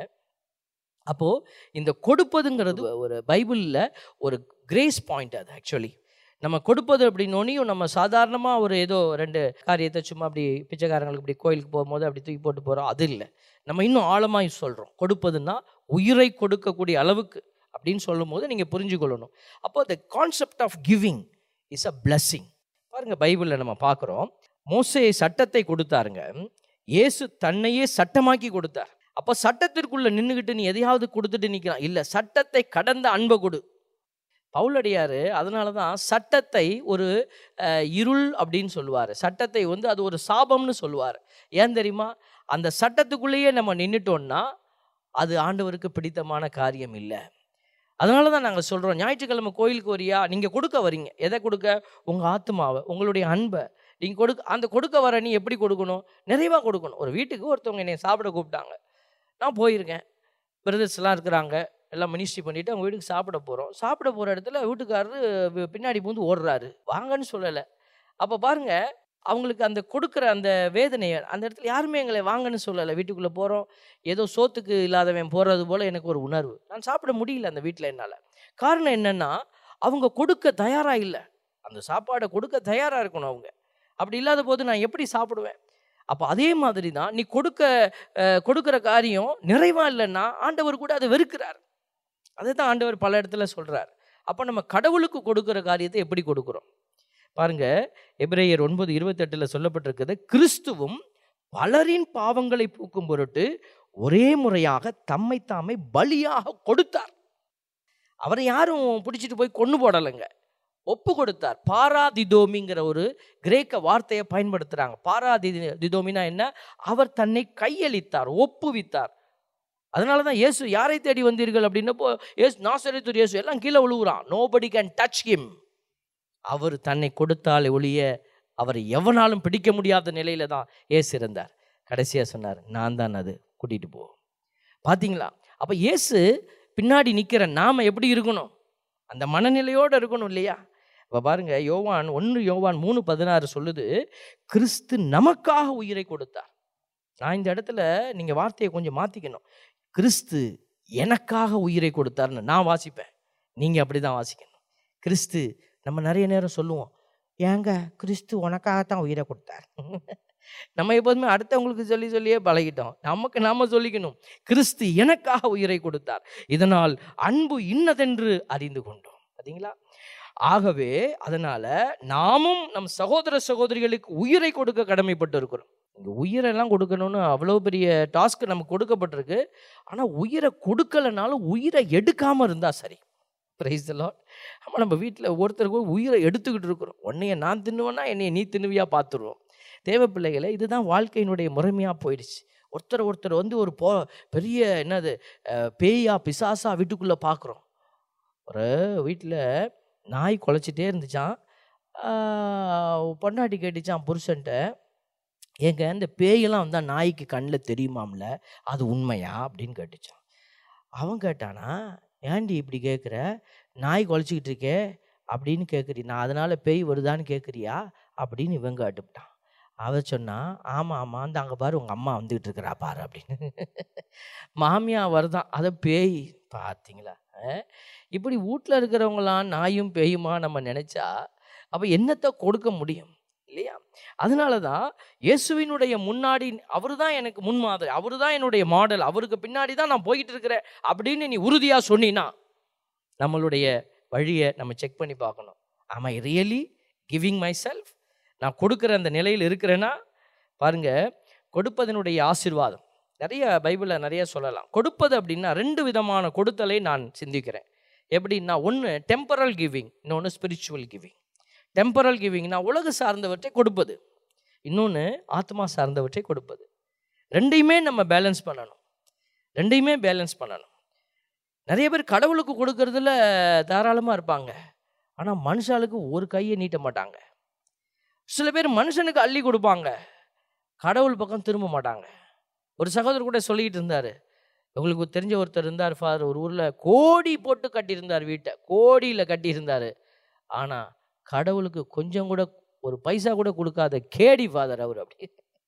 Speaker 2: அப்போது இந்த கொடுப்பதுங்கிறது ஒரு பைபிளில் ஒரு கிரேஸ் பாயிண்ட் அது ஆக்சுவலி நம்ம கொடுப்பது அப்படின்னோனையும் நம்ம சாதாரணமாக ஒரு ஏதோ ரெண்டு காரியத்தை சும்மா அப்படி பிச்சைக்காரங்களுக்கு இப்படி கோயிலுக்கு போகும்போது அப்படி தூக்கி போட்டு போகிறோம் அது இல்லை நம்ம இன்னும் ஆழமாக சொல்கிறோம் கொடுப்பதுன்னா உயிரை கொடுக்கக்கூடிய அளவுக்கு அப்படின்னு சொல்லும்போது நீங்கள் புரிஞ்சுக்கொள்ளணும் அப்போ the concept of giving is a blessing பாருங்க பைபிளில் நம்ம பார்க்குறோம் மோசே சட்டத்தை கொடுத்தாருங்க இயேசு தன்னையே சட்டமாக்கி கொடுத்தார் அப்போ சட்டத்திற்குள்ள நின்றுக்கிட்டு நீ எதையாவது கொடுத்துட்டு நிற்கிறான் இல்லை சட்டத்தை கடந்த அன்பை கொடு பவுலடியார் அதனால தான் சட்டத்தை ஒரு அஹ், இருள் அப்படின்னு சொல்லுவார் சட்டத்தை வந்து அது ஒரு சாபம்னு சொல்லுவார் ஏன் தெரியுமா அந்த சட்டத்துக்குள்ளேயே நம்ம நின்றுட்டோம்னா அது ஆண்டவருக்கு பிடித்தமான காரியம் இல்லை அதனால தான் நாங்கள் சொல்கிறோம் ஞாயிற்றுக்கிழமை கோயிலுக்கு வரியா நீங்கள் கொடுக்க வரீங்க எதை கொடுக்க உங்கள் ஆத்மாவை உங்களுடைய அன்பை நீங்கள் கொடுக்க அந்த கொடுக்க வர நீ எப்படி கொடுக்கணும் நிறைவாக கொடுக்கணும் ஒரு வீட்டுக்கு ஒருத்தவங்க என்னை சாப்பிட கூப்பிட்டாங்க நான் போயிருக்கேன் பிரதர்ஸ்லாம் இருக்கிறாங்க எல்லாம் மினிஸ்ட்ரி பண்ணிவிட்டு அவங்க வீட்டுக்கு சாப்பிட போகிறோம் சாப்பிட போகிற இடத்துல வீட்டுக்காரரு வி- பின்னாடி பூந்து ஓடுறாரு வாங்கன்னு சொல்லலை அப்போ பாருங்க அவங்களுக்கு அந்த கொடுக்குற அந்த வேதனையை அந்த இடத்துல யாருமே எங்களை வாங்கன்னு சொல்லலை வீட்டுக்குள்ளே போகிறோம் ஏதோ சோத்துக்கு இல்லாதவன் போகிறது போல் எனக்கு ஒரு உணர்வு நான் சாப்பிட முடியல அந்த வீட்டில் என்னால் காரணம் என்னென்னா அவங்க கொடுக்க தயாராக இல்லை அந்த சாப்பாடை கொடுக்க தயாராக இருக்கணும் அவங்க அப்படி இல்லாத போது நான் எப்படி சாப்பிடுவேன் அப்போ அதே மாதிரி தான் நீ கொடுக்க அஹ், கொடுக்குற காரியம் நிறைவாக இல்லைன்னா ஆண்டவர் கூட அதை வெறுக்கிறார் அதை தான் ஆண்டவர் பல இடத்துல சொல்கிறார் அப்போ நம்ம கடவுளுக்கு கொடுக்குற காரியத்தை எப்படி கொடுக்குறோம் பாருங்க எபிரேயர் ஒன்பது இருபத்தெட்டில் சொல்லப்பட்டிருக்கிறது கிறிஸ்துவும் பலரின் பாவங்களை போக்கும் பொருட்டு ஒரே முறையாக தம்மை தாமே பலியாக கொடுத்தார் அவரை யாரும் பிடிச்சிட்டு போய் கொண்டு போடலைங்க ஒப்பு கொடுத்தார் பாராதிதோமிங்கிற ஒரு கிரேக்க வார்த்தையை பயன்படுத்துகிறாங்க பாராதி திதோமினா என்ன அவர் தன்னை கையளித்தார் ஒப்புவித்தார் அதனால தான் இயேசு யாரை தேடி வந்தீர்கள் அப்படின்னப்போ இயேசு நாசரேத்தூர் இயேசு எல்லாம் கீழே விழுவுறான் நோபடி கேன் டச் ஹிம் அவர் தன்னை கொடுத்தால் ஒழிய அவரை எவனாலும் பிடிக்க முடியாத நிலையில தான் இயேசு இருந்தார் கடைசியாக சொன்னார் நான் தான் அது கூட்டிகிட்டு போ பார்த்தீங்களா அப்போ இயேசு பின்னாடி நிற்கிற நாம எப்படி இருக்கணும் அந்த மனநிலையோடு இருக்கணும் இல்லையா இப்போ பாருங்க யோவான் ஒன்று யோவான் மூணு பதினாறு சொல்லுது கிறிஸ்து நமக்காக உயிரை கொடுத்தார் நான் இந்த இடத்துல நீங்கள் வார்த்தையை கொஞ்சம் மாற்றிக்கணும் கிறிஸ்து எனக்காக உயிரை கொடுத்தார்னு நான் வாசிப்பேன் நீங்கள் அப்படி தான் வாசிக்கணும் கிறிஸ்து நம்ம நிறைய நேரம் சொல்லுவோம் ஏங்க கிறிஸ்து உனக்காகத்தான் உயிரை கொடுத்தார் நம்ம எப்போதுமே அடுத்தவங்களுக்கு சொல்லி சொல்லியே பழகிட்டோம் நமக்கு நாம சொல்லிக்கணும் கிறிஸ்து எனக்காக உயிரை கொடுத்தார் இதனால் அன்பு இன்னதென்று அறிந்து கொண்டோம் பார்த்தீங்களா ஆகவே அதனால நாமும் நம் சகோதர சகோதரிகளுக்கு உயிரை கொடுக்க கடமைப்பட்டு இருக்கிறோம் இங்கே உயிரெல்லாம் கொடுக்கணும்னு அவ்வளோ பெரிய டாஸ்க் நமக்கு கொடுக்கப்பட்டிருக்கு ஆனால் உயிரை கொடுக்கலனாலும் உயிரை எடுக்காமல் இருந்தால் சரி பிரைஸ் லாட் ஆமாம் நம்ம வீட்டில் ஒருத்தருக்கு உயிரை எடுத்துக்கிட்டு இருக்கிறோம் உன்னைய நான் தின்னுவேன்னா என்னைய நீ தின்னுவியா பார்த்துருவோம் தேவ பிள்ளைகளை இதுதான் வாழ்க்கையினுடைய முறைமையாக போயிடுச்சு ஒருத்தர் ஒருத்தர் வந்து ஒரு போ பெரிய என்னது அஹ், பேயா பிசாசா வீட்டுக்குள்ளே பார்க்குறோம் ஒரு வீட்டில் நாய் குலைச்சிட்டே இருந்துச்சான் ஆஹ், பொண்டாட்டி கேட்டுச்சான் புருஷன்ட்ட ஏங்க இந்த பேயெல்லாம் வந்தால் நாய்க்கு கண்ணில் தெரியுமாம்ல அது உண்மையா அப்படின்னு கேட்டுச்சான் அவன் கேட்டானா ஏன்டி இப்படி கேட்குற நாய் குலைச்சிக்கிட்டு இருக்கே அப்படின்னு கேட்குறீ நான் அதனால் பேய் வருதான்னு கேட்குறியா அப்படின்னு இவன் கேட்டுவிட்டான் அவ சொன்னா ஆமாம் ஆமாம் அந்த அங்கே பாரு உங்கள் அம்மா வந்துக்கிட்டு இருக்கிறா பாரு அப்படின்னு மாமியா வருதான் அதை பேய் பார்த்தீங்களா அஹ்? இப்படி வீட்டில் இருக்கிறவங்களாம் நாயும் பேயுமா நம்ம நினச்சா அப்போ என்னத்தை கொடுக்க முடியும் இல்லையா அதனால தான் இயேசுவினுடைய முன்னாடி அவர் தான் எனக்கு முன்மாதிரி அவர் தான் என்னுடைய மாடல் அவருக்கு பின்னாடி தான் நான் போய்கிட்டு இருக்கிறேன் அப்படின்னு நீ உறுதியாக சொன்னீன்னா நம்மளுடைய வழியை நம்ம செக் பண்ணி பார்க்கணும் am I really giving myself நான் கொடுக்குற அந்த நிலையில் இருக்கிறேன்னா பாருங்க கொடுப்பதனுடைய ஆசீர்வாதம் நிறைய பைபிளில் நிறைய சொல்லலாம் கொடுப்பது அப்படின்னா ரெண்டு விதமான கொடுத்தலை நான் சிந்திக்கிறேன் எப்படின்னா ஒன்று டெம்பரல் கிவிங் இன்னொன்று ஸ்பிரிச்சுவல் கிவிங் டெம்பரல் கிவிங்னா உலக சார்ந்தவற்றை கொடுப்பது இன்னொன்று ஆத்மா சார்ந்தவற்றை கொடுப்பது ரெண்டையுமே நம்ம பேலன்ஸ் பண்ணணும் ரெண்டையுமே பேலன்ஸ் பண்ணணும் நிறைய பேர் கடவுளுக்கு கொடுக்கறதுல தாராளமாக இருப்பாங்க ஆனால் மனுஷாளுக்கு ஒரு கையை நீட்ட மாட்டாங்க சில பேர் மனுஷனுக்கு அள்ளி கொடுப்பாங்க கடவுள் பக்கம் திரும்ப மாட்டாங்க ஒரு சகோதரர் கூட சொல்லிக்கிட்டு இருந்தார் உங்களுக்கு தெரிஞ்ச ஒருத்தர் இருந்தார் ஃபாதர் ஒரு ஊரில் கோடி போட்டு கட்டியிருந்தார் வீட்டை கோடியில் கட்டியிருந்தார் ஆனால் கடவுளுக்கு கொஞ்சம் கூட ஒரு பைசா கூட கொடுக்காத கேடி ஃபாதர் அவர் அப்படி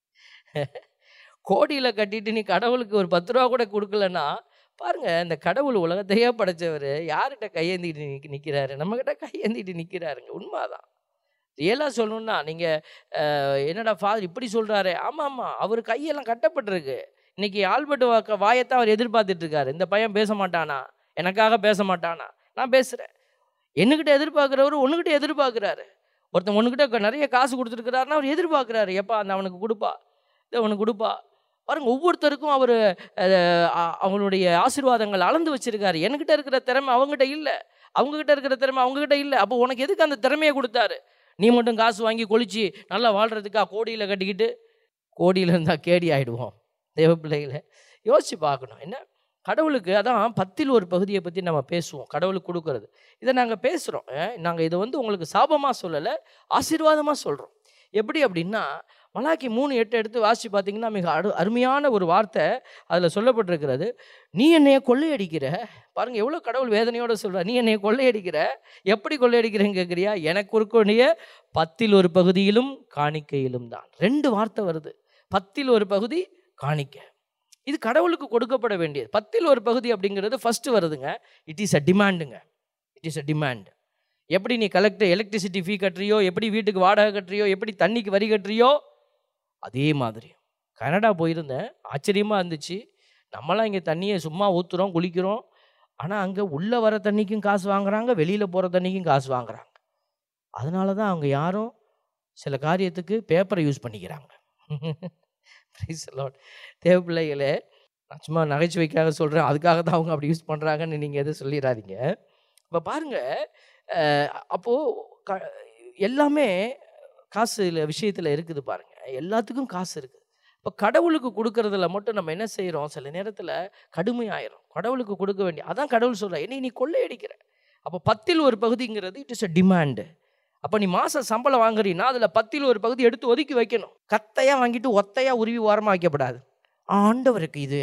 Speaker 2: கோடியில் கட்டிட்டு நீ கடவுளுக்கு ஒரு பத்து ரூபா கூட கொடுக்கலன்னா பாருங்க இந்த கடவுள் உலகத்தையே படைச்சவர் யார்கிட்ட கையேந்திட்டு நிக் நிற்கிறாரு நம்மக்கிட்ட கையேந்திட்டு நிற்கிறாருங்க உண்மைதான் ரியலாக சொல்லணும்னா நீங்கள் என்னடா ஃபாதர் இப்படி சொல்கிறாரு ஆமாம் ஆமாம் அவர் கையெல்லாம் கட்டப்பட்டிருக்கு இன்னைக்கு ஆல்பர்ட் வாக்க வாயத்தான் அவர் எதிர்பார்த்துட்டு இருக்காரு இந்த பையன் பேச மாட்டானா எனக்காக பேச மாட்டானா நான் பேசுகிறேன் என்னக்கிட்ட எதிர்பார்க்குறவர் ஒன்றுக்கிட்ட எதிர்பார்க்குறாரு ஒருத்தன் ஒன்றுக்கிட்ட நிறைய காசு கொடுத்துருக்கிறாருன்னா அவர் எதிர்பார்க்குறாரு எப்பா அந்த அவனுக்கு கொடுப்பா இதை அவனுக்கு கொடுப்பா பாருங்க ஒவ்வொருத்தருக்கும் அவர் அவங்களுடைய ஆசீர்வாதங்கள் அளந்து வச்சிருக்காரு என்கிட்ட இருக்கிற திறமை அவங்ககிட்ட இல்லை அவங்ககிட்ட இருக்கிற திறமை அவங்ககிட்ட இல்லை அப்போ உனக்கு எதுக்கு அந்த திறமையை கொடுத்தாரு நீ மட்டும் காசு வாங்கி கொளிச்சு நல்லா வாழ்கிறதுக்கா கோடியில் கட்டிக்கிட்டு கோடியில் இருந்தால் கேடி ஆகிடுவோம் தேவ பிள்ளைகளை யோசித்து பார்க்கணும் என்ன கடவுளுக்கு அதான் பத்தில் ஒரு பகுதியை பற்றி நம்ம பேசுவோம் கடவுளுக்கு கொடுக்கறது இதை நாங்கள் பேசுகிறோம் நாங்கள் இதை வந்து உங்களுக்கு சாபமாக சொல்லலை ஆசீர்வாதமாக சொல்கிறோம் எப்படி அப்படின்னா மலாக்கி மூணு எட்டு எடுத்து வாசித்து பார்த்தீங்கன்னா மிக அரு அருமையான ஒரு வார்த்தை அதில் சொல்லப்பட்டிருக்கிறது நீ என்னைய கொள்ளையடிக்கிற பாருங்க எவ்வளோ கடவுள் வேதனையோடு சொல்கிற நீ என்னைய கொள்ளையடிக்கிற எப்படி கொள்ளையடிக்கிறேன்னு கேட்குறியா எனக்கு இருக்கக்கூடிய பத்தில் ஒரு பகுதியிலும் காணிக்கையிலும் தான் ரெண்டு வார்த்தை வருது பத்தில் ஒரு பகுதி காணிக்க இது கடவுளுக்கு கொடுக்கப்பட வேண்டியது பத்தில் ஒரு பகுதி அப்படிங்கிறது ஃபஸ்ட்டு வருதுங்க இட் இஸ் அ டிமாண்டுங்க இட் இஸ் அ டிமாண்ட் எப்படி நீ கலெக்டர் எலக்ட்ரிசிட்டி ஃபீ கட்டுறியோ எப்படி வீட்டுக்கு வாடகை கட்டுறியோ எப்படி தண்ணிக்கு வரி கட்டுறியோ அதே மாதிரி கனடா போயிருந்தேன் ஆச்சரியமாக இருந்துச்சு நம்மளாம் இங்கே தண்ணியை சும்மா ஊற்றுறோம் குளிக்கிறோம் ஆனால் அங்கே உள்ளே வர தண்ணிக்கும் காசு வாங்குறாங்க வெளியில் போகிற தண்ணிக்கும் காசு வாங்குறாங்க அதனால தான் அவங்க யாரும் சில காரியத்துக்கு பேப்பரை யூஸ் பண்ணிக்கிறாங்க தேவ பிள்ளைகளே நான் சும்மா நகைச்சுவைக்காக சொல்கிறேன் அதுக்காக தான் அவங்க அப்படி யூஸ் பண்ணுறாங்கன்னு நீங்கள் எதுவும் சொல்லிடாதீங்க இப்போ பாருங்கள் அப்போது க எல்லாமே காசு விஷயத்தில் இருக்குது பாருங்கள் எல்லாத்துக்கும் காசு இருக்குது இப்போ கடவுளுக்கு கொடுக்கறதுல மட்டும் நம்ம என்ன செய்கிறோம் சில நேரத்தில் கடுமையாயிரும் கடவுளுக்கு கொடுக்க வேண்டிய அதான் கடவுள் சொல்கிற என்னை நீ கொள்ளையடிக்கிற அப்போ பத்தில் ஒரு பகுதிங்கிறது இட் இஸ் அ டிமாண்டு அப்போ நீ மாதம் சம்பளம் வாங்குறீன்னா அதில் பத்தில் ஒரு பகுதி எடுத்து ஒதுக்கி வைக்கணும் கத்தையாக வாங்கிட்டு ஒத்தையாக உருவி ஓரமாக வைக்கப்படாது ஆண்டவருக்கு இது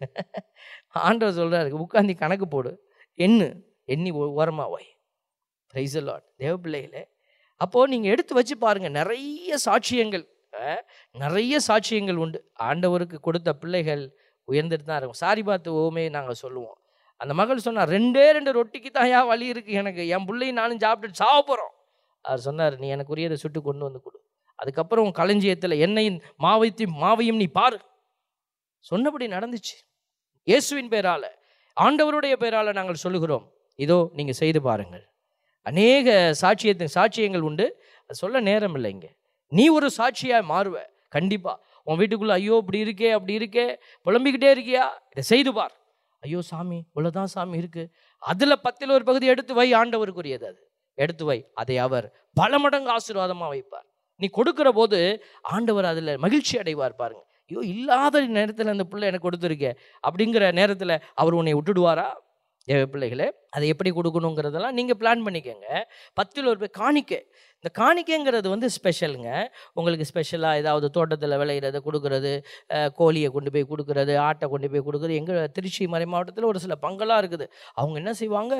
Speaker 2: ஆண்டவர் சொல்கிறாரு உட்காந்து கணக்கு போடு எண்ணு எண்ணி ஓரமாக வை ப்ரைஸ் லாட் தேவ பிள்ளைகளே அப்போது நீங்கள் எடுத்து வச்சு பாருங்கள் நிறைய சாட்சியங்கள் நிறைய சாட்சியங்கள் உண்டு ஆண்டவருக்கு கொடுத்த பிள்ளைகள் உயர்ந்துட்டு தான் இருக்கும் சாரி பார்த்து ஓமே நாங்கள் சொல்லுவோம் அந்த மகள் சொன்னார் ரெண்டே ரெண்டு ரொட்டிக்கு தான் ஏன் வழி இருக்குது எனக்கு என் பிள்ளையும் நானும் சாப்பிட்டு சாவ போகிறோம் அவர் சொன்னார் நீ எனக்கு உரியதை சுட்டு கொண்டு வந்து கொடு அதுக்கப்புறம் களஞ்சியத்தில் எண்ணெயின் மாவைத்தையும் மாவையும் நீ பாரு சொன்னபடி நடந்துச்சு இயேசுவின் பேரால் ஆண்டவருடைய பேரால் நாங்கள் சொல்லுகிறோம் இதோ நீங்கள் செய்து பாருங்கள் அநேக சாட்சியத்தின் சாட்சியங்கள் உண்டு அது சொல்ல நேரம் இல்லை இங்கே நீ ஒரு சாட்சியாக மாறுவ கண்டிப்பாக உன் வீட்டுக்குள்ளே ஐயோ இப்படி இருக்கே அப்படி இருக்கே புலம்பிக்கிட்டே இருக்கியா இதை செய்து பார் ஐயோ சாமி இவ்வளோதான் சாமி இருக்குது அதில் பத்தில் ஒரு பகுதி எடுத்து வை ஆண்டவருக்குரியது அது எடுத்து வை அதை அவர் பல மடங்கு ஆசீர்வாதமாக வைப்பார் நீ கொடுக்குற போது ஆண்டவர் அதில் மகிழ்ச்சி அடைவார் பாருங்க ஐயோ இல்லாத நேரத்தில் அந்த பிள்ளை எனக்கு கொடுத்துருக்கே அப்படிங்கிற நேரத்தில் அவர் உன்னை விட்டுடுவாரா தேவ பிள்ளைகளே அதை எப்படி கொடுக்கணுங்கிறதெல்லாம் நீங்கள் பிளான் பண்ணிக்கோங்க பத்தில் ஒரு பேர் காணிக்கை இந்த காணிக்கைங்கிறது வந்து ஸ்பெஷலுங்க உங்களுக்கு ஸ்பெஷலாக ஏதாவது தோட்டத்தில் விளையிறது கொடுக்குறது கோழியை கொண்டு போய் கொடுக்குறது ஆட்டை கொண்டு போய் கொடுக்குறது எங்கள் திருச்சி மறை மாவட்டத்தில் ஒரு சில பங்கெல்லாம் இருக்குது அவங்க என்ன செய்வாங்க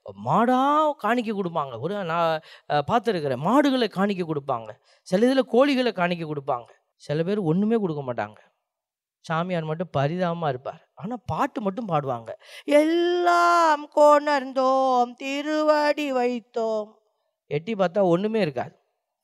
Speaker 2: மாடாக காணிக்கை கொடுப்பாங்க ஒரு நான் பார்த்துருக்குறேன் மாடுகளை காணிக்கை கொடுப்பாங்க சில இதில் கோழிகளை காணிக்கை கொடுப்பாங்க சில பேர் ஒன்றுமே கொடுக்க மாட்டாங்க சாமியார் மட்டும் பரிதாபமாக இருப்பார் ஆனால் பாட்டு மட்டும் பாடுவாங்க எல்லாம் கொணர்ந்தோம் திருவடி வைத்தோம் எட்டி பார்த்தா ஒன்றுமே இருக்காது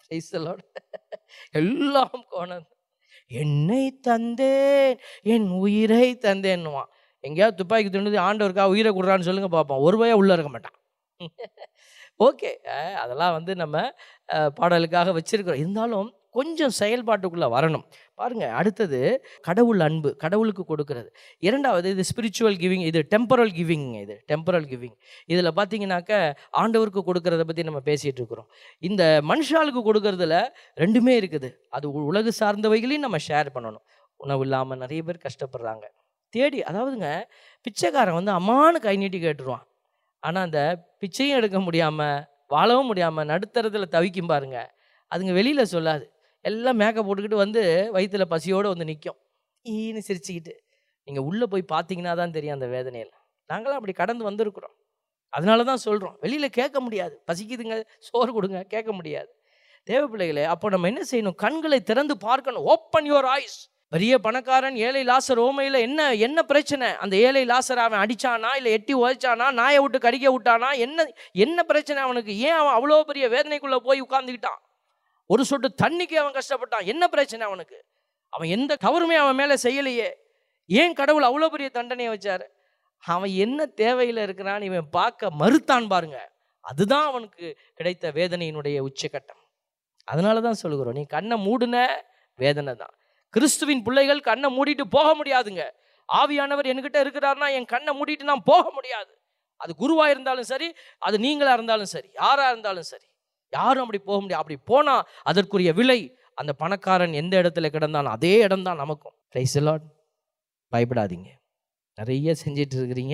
Speaker 2: எல்லாம் கொணர் என்னை தந்தேன் என் உயிரை தந்தேன்னுவான் எங்கேயாவது துப்பாக்கி துண்டுது ஆண்டவருக்கா உயிரை கொடுறான்னு சொல்லுங்க பார்ப்போம் ஒரு வயா உள்ளே இருக்க மாட்டான் ஓகே அதெல்லாம் வந்து நம்ம அஹ், பாடலுக்காக வச்சிருக்கிறோம் இருந்தாலும் கொஞ்சம் செயல்பாட்டுக்குள்ளே வரணும் பாருங்க அடுத்தது கடவுள் அன்பு கடவுளுக்கு கொடுக்கறது இரண்டாவது இது ஸ்பிரிச்சுவல் கிவிங் இது டெம்பரல் கிவிங் இது டெம்பரல் கிவிங் இதில் பார்த்தீங்கன்னாக்க ஆண்டவருக்கு கொடுக்கறத பற்றி நம்ம பேசிகிட்டு இருக்கிறோம் இந்த மனுஷாளுக்கு கொடுக்கறதுல ரெண்டுமே இருக்குது அது உ- உலகு சார்ந்தவைகளையும் நம்ம ஷேர் பண்ணணும் உணவு இல்லாமல் நிறைய பேர் கஷ்டப்படுறாங்க தேடி அதாவதுங்க பிச்சைக்காரன் வந்து அம்மானு கை நீட்டி கேட்டுருவான் ஆனால் அந்த பிச்சையும் எடுக்க முடியாமல் வாழவும் முடியாமல் நடுத்தரத்தில் தவிக்கும் பாருங்க அதுங்க வெளியில் சொல்லாது எல்லாம் மேக்கப் போட்டுக்கிட்டு வந்து வயித்துல பசியோடு வந்து நிற்கும் ஈன்னு சிரிச்சுக்கிட்டு நீங்கள் உள்ளே போய் பார்த்தீங்கன்னா தான் தெரியும் அந்த வேதனையில் நாங்களாம் அப்படி கடந்து வந்திருக்கிறோம் அதனால தான் சொல்கிறோம் வெளியில் கேட்க முடியாது பசிக்குதுங்க சோறு கொடுங்க கேட்க முடியாது தேவ பிள்ளைகளே அப்போ நம்ம என்ன செய்யணும் கண்களை திறந்து பார்க்கணும் ஓப்பன் யுவர் ஐஸ் பெரிய பணக்காரன் ஏழை லாசர் ஓமையில் என்ன என்ன பிரச்சனை அந்த ஏழை லாசர் அவன் அடிச்சானா இல்லை எட்டி உதைச்சானா நாயை விட்டு கடிக்க விட்டானா என்ன என்ன பிரச்சனை அவனுக்கு ஏன் அவன் அவ்வளோ பெரிய வேதனைக்குள்ளே போய் உட்கார்ந்துக்கிட்டான் ஒரு சொட்டு தண்ணிக்கு அவன் கஷ்டப்பட்டான் என்ன பிரச்சனை அவனுக்கு அவன் எந்த தவறுமே அவன் மேலே செய்யலையே ஏன் கடவுள் அவ்வளோ பெரிய தண்டனையை வச்சாரு அவன் என்ன தேவையில் இருக்கிறான்னு இவன் பார்க்க மறுத்தான் பாருங்க அதுதான் அவனுக்கு கிடைத்த வேதனையினுடைய உச்சக்கட்டம் அதனால தான் சொல்லுகிறோம் நீ கண்ணை மூடுன வேதனை தான் கிறிஸ்துவின் பிள்ளைகள் கண்ணை மூடிட்டு போக முடியாதுங்க ஆவியானவர் என்கிட்ட இருக்கிறாருன்னா என் கண்ணை மூடிட்டு நான் போக முடியாது அது குருவா இருந்தாலும் சரி அது நீங்களா இருந்தாலும் சரி யாரா இருந்தாலும் சரி யாரும் அப்படி போக முடியாது அப்படி போனா அதற்குரிய விலை அந்த பணக்காரன் எந்த இடத்துல கிடந்தானோ அதே இடம் தான் நமக்கும் Praise the Lord. பயப்படாதீங்க நிறைய செஞ்சிட்டு இருக்கிறீங்க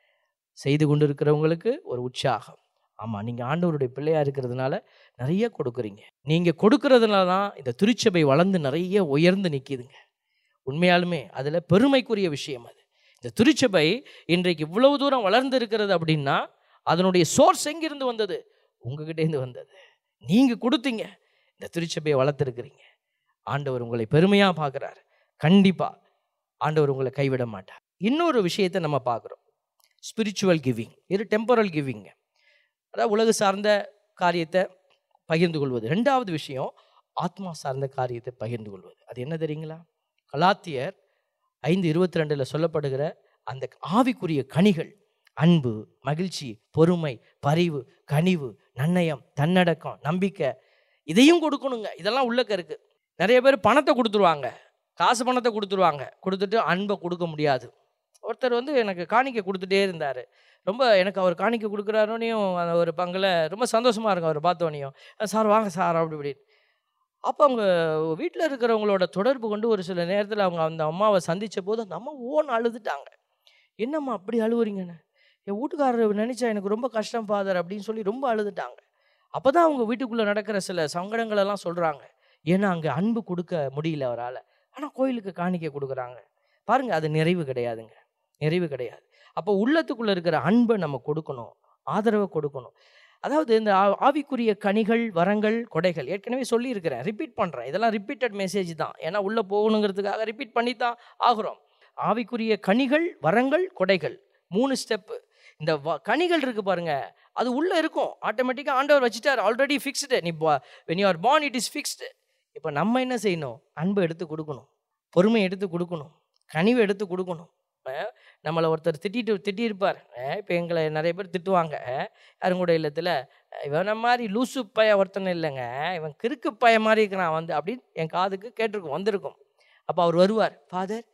Speaker 2: செய்து கொண்டு இருக்கிறவங்களுக்கு ஒரு உற்சாகம் ஆமாம் நீங்கள் ஆண்டவருடைய பிள்ளையா இருக்கிறதுனால நிறைய கொடுக்குறீங்க நீங்கள் கொடுக்கறதுனால தான் இந்த திருச்சபை வளர்ந்து நிறைய உயர்ந்து நிற்கிதுங்க உண்மையாலுமே அதில் பெருமைக்குரிய விஷயம் அது இந்த திருச்சபை இன்றைக்கு இவ்வளவு தூரம் வளர்ந்து இருக்கிறது அப்படின்னா அதனுடைய சோர்ஸ் எங்கிருந்து வந்தது உங்ககிட்டேருந்து வந்தது நீங்கள் கொடுத்தீங்க இந்த திருச்சபையை வளர்த்துருக்கிறீங்க ஆண்டவர் உங்களை பெருமையாக பார்க்குறாரு கண்டிப்பாக ஆண்டவர் உங்களை கைவிட மாட்டார் இன்னொரு விஷயத்தை நம்ம பார்க்குறோம் ஸ்பிரிச்சுவல் கிவிங் இது டெம்பரல் கிவிங் அதாவது உலக சார்ந்த காரியத்தை பகிர்ந்து கொள்வது ரெண்டாவது விஷயம் ஆத்மா சார்ந்த காரியத்தை பகிர்ந்து கொள்வது அது என்ன தெரியுங்களா கலாத்தியர் ஐந்து இருபத்தி ரெண்டில் சொல்லப்படுகிற அந்த ஆவிக்குரிய கனிகள் அன்பு மகிழ்ச்சி பொறுமை பரிவு கனிவு நன்னயம் தன்னடக்கம் நம்பிக்கை இதையும் கொடுக்கணுங்க இதெல்லாம் உள்ளக்க இருக்கு நிறைய பேர் பணத்தை கொடுத்துருவாங்க காசு பணத்தை கொடுத்துருவாங்க கொடுத்துட்டு அன்பை கொடுக்க முடியாது ஒருத்தர் வந்து எனக்கு காணிக்கை கொடுத்துட்டே இருந்தார் ரொம்ப எனக்கு அவர் காணிக்கை கொடுக்குறாரோனையும் அந்த ஒரு பங்கில் ரொம்ப சந்தோஷமாக இருக்கும் அவர் பார்த்தோனையும் சார் வாங்க சார் அப்படி இப்படின்னு அப்போ அவங்க வீட்டில் இருக்கிறவங்களோட தொடர்பு கொண்டு ஒரு சில நேரத்தில் அவங்க அந்த அம்மாவை சந்தித்த போது அந்த அம்மா ஓன் அழுதுட்டாங்க என்னம்மா அப்படி அழுவுறீங்கன்னு என் வீட்டுக்காரர் நினச்சா எனக்கு ரொம்ப கஷ்டம் ஃபாதர் அப்படின்னு சொல்லி ரொம்ப அழுதுட்டாங்க அப்போ தான் அவங்க வீட்டுக்குள்ளே நடக்கிற சில சங்கடங்கள் எல்லாம் சொல்கிறாங்க ஏன்னா அங்கே அன்பு கொடுக்க முடியல அவரால் ஆனால் கோயிலுக்கு காணிக்கை கொடுக்குறாங்க பாருங்க அது நிறைவு கிடையாதுங்க நிறைவு கிடையாது அப்போ உள்ளத்துக்குள்ளே இருக்கிற அன்பை நம்ம கொடுக்கணும் ஆதரவை கொடுக்கணும் அதாவது இந்த ஆ- ஆவிக்குரிய கனிகள் வரங்கள் கொடைகள் ஏற்கனவே சொல்லியிருக்கிறேன் ரிப்பீட் பண்ணுறேன் இதெல்லாம் ரிப்பீட்டட் மெசேஜ் தான் ஏன்னா உள்ளே போகணுங்கிறதுக்காக ரிப்பீட் பண்ணி தான் ஆகுறோம் ஆவிக்குரிய கனிகள் வரங்கள் கொடைகள் மூணு ஸ்டெப்பு இந்த வ- கனிகள் இருக்கு பாருங்க அது உள்ளே இருக்கும் ஆட்டோமேட்டிக்காக ஆண்டவர் வச்சுட்டார் ஆல்ரெடி ஃபிக்ஸ்டு நீ when you are born it is fixed இப்போ நம்ம என்ன செய்யணும் அன்பை எடுத்து கொடுக்கணும் பொறுமை எடுத்து கொடுக்கணும் கனிவை எடுத்து கொடுக்கணும் அஹ் நம்மளை ஒருத்தர் திட்டிட்டு திட்டியிருப்பார் இப்போ எங்களை நிறைய பேர் திட்டுவாங்க அருங்குட இல்லத்தில் இவனை மாதிரி லூசு பய ஒருத்தன் இல்லைங்க இவன் கிறுக்கு பய மாதிரி இருக்கிறான் வந்து அப்படின்னு என் காதுக்கு கேட்டிருக்கும் வந்திருக்கும் அப்போ அவர் வருவார் ஃபாதர்